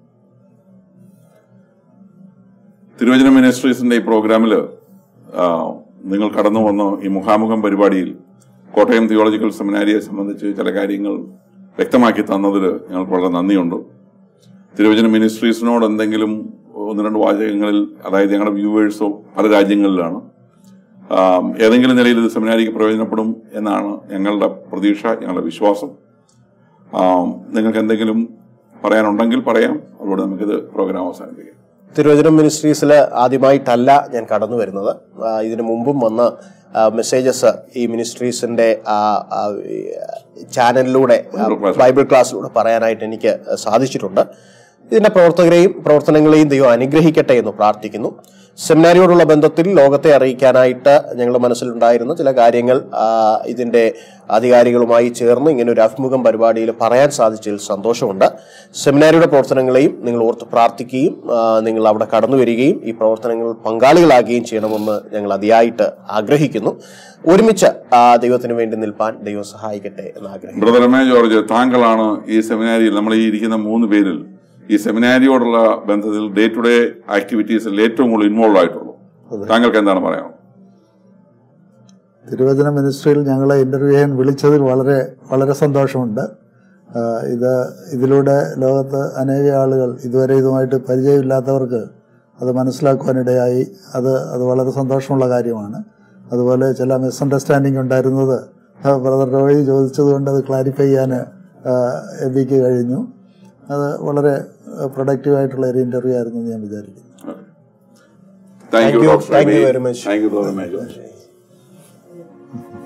Speaker 1: തിരുവചന മിനിസ്ട്രീസിന്റെ ഈ പ്രോഗ്രാമിൽ നിങ്ങൾ കടന്നു വന്ന ഈ മുഖാമുഖം പരിപാടിയിൽ കോട്ടയം തിയോളജിക്കൽ സെമിനാരിയെ സംബന്ധിച്ച് ചില കാര്യങ്ങൾ വ്യക്തമാക്കി തന്നതിൽ ഞങ്ങൾക്ക് വളരെ നന്ദിയുണ്ട് തിരുവചന മിനിസ്ട്രീസിനോട് എന്തെങ്കിലും ഒന്ന് രണ്ട് വാചകങ്ങളിൽ അതായത് ഞങ്ങളുടെ വ്യൂവേഴ്സോ പല രാജ്യങ്ങളിലാണ് ആം, ഏതെങ്കിലും നിലയിൽ ഇത് സെമിനാരിക്ക് പ്രയോജനപ്പെടും എന്നാണ് ഞങ്ങളുടെ പ്രതീക്ഷ ഞങ്ങളുടെ വിശ്വാസം ആം, നിങ്ങൾക്ക് എന്തെങ്കിലും പറയാനുണ്ടെങ്കിൽ പറയാം അതുകൊണ്ട് നമുക്കിത് പ്രോഗ്രാം അവസാനിപ്പിക്കാം
Speaker 2: തിരുവചനം മിനിസ്ട്രീസിൽ ആദ്യമായിട്ടല്ല ഞാൻ കടന്നു വരുന്നത് ആ, ഇതിനു മുമ്പും വന്ന മെസ്സേജസ് ഈ മിനിസ്ട്രീസിന്റെ ആ, ആ, ഈ, ചാനലിലൂടെ ആ,
Speaker 1: ബൈബിൾ ക്ലാസ്.
Speaker 2: ബൈബിൾ ക്ലാസ്സിലൂടെ പറയാനായിട്ട് എനിക്ക് സാധിച്ചിട്ടുണ്ട് ഇതിന്റെ പ്രവർത്തകരെയും പ്രവർത്തനങ്ങളെയും ദൈവം അനുഗ്രഹിക്കട്ടെ എന്ന് പ്രാർത്ഥിക്കുന്നു സെമിനാരിയോടുള്ള ബന്ധത്തിൽ ലോകത്തെ അറിയിക്കാനായിട്ട് ഞങ്ങളുടെ മനസ്സിലുണ്ടായിരുന്ന ചില കാര്യങ്ങൾ ആ, ഇതിന്റെ അധികാരികളുമായി ചേർന്ന് ഇങ്ങനെ ഒരു അഭിമുഖം പരിപാടിയിൽ പറയാൻ സാധിച്ചതിൽ സന്തോഷമുണ്ട് സെമിനാരിയുടെ പ്രവർത്തനങ്ങളെയും നിങ്ങൾ ഓർത്ത് പ്രാർത്ഥിക്കുകയും ആ, നിങ്ങൾ അവിടെ കടന്നു വരികയും ഈ പ്രവർത്തനങ്ങളിൽ പങ്കാളികളാകുകയും ചെയ്യണമെന്ന് ഞങ്ങൾ അതിയായിട്ട് ആഗ്രഹിക്കുന്നു ഒരുമിച്ച് ആ ദൈവത്തിന് വേണ്ടി നിൽപ്പാൻ ദൈവം സഹായിക്കട്ടെ എന്ന് ആഗ്രഹിക്കുന്നു
Speaker 1: ബ്രദർ എം എ ജോർജ് താങ്കളാണ് ഈ സെമിനാരിയിൽ നമ്മൾ ഈ ഇരിക്കുന്ന മൂന്ന് പേരിൽ ഈ സെമിനാരിയോടുള്ള ബന്ധത്തിൽ ഡേ ടു ഡേ ആക്ടിവിറ്റീസിൽ ഏറ്റവും കൂടുതൽ ഇൻവോൾവ് ആയിട്ടുള്ളൂ താങ്കൾക്ക് എന്താണ് പറയാനുള്ളത്
Speaker 3: തിരുവചന മിനിസ്ട്രിയിൽ ഞങ്ങളെ ഇന്റർവ്യൂ ചെയ്യാൻ വിളിച്ചതിൽ വളരെ വളരെ സന്തോഷമുണ്ട് ആ, ഇത് ഇതിലൂടെ ലോകത്ത് അനേക ആളുകൾ ഇതുവരെ ഇതുമായിട്ട് പരിചയമില്ലാത്തവർക്ക് അത് മനസ്സിലാക്കുവാനിടയായി അത് അത് വളരെ സന്തോഷമുള്ള കാര്യമാണ് അതുപോലെ ചില മിസ്അണ്ടർസ്റ്റാൻഡിങ് ഉണ്ടായിരുന്നത് ബ്രദർ റോയി ചോദിച്ചതുകൊണ്ട് അത് ക്ലാരിഫൈ ചെയ്യാൻ എം പിക്ക് കഴിഞ്ഞു അത് വളരെ പ്രൊഡക്റ്റീവായിട്ടുള്ള ഒരു ഇന്റർവ്യൂ ആയിരുന്നു എന്ന് ഞാൻ വിചാരിക്കുന്നു
Speaker 1: thank you
Speaker 2: Thank you.
Speaker 1: Doctor
Speaker 2: Thank you very much.
Speaker 1: Thank you brother M A George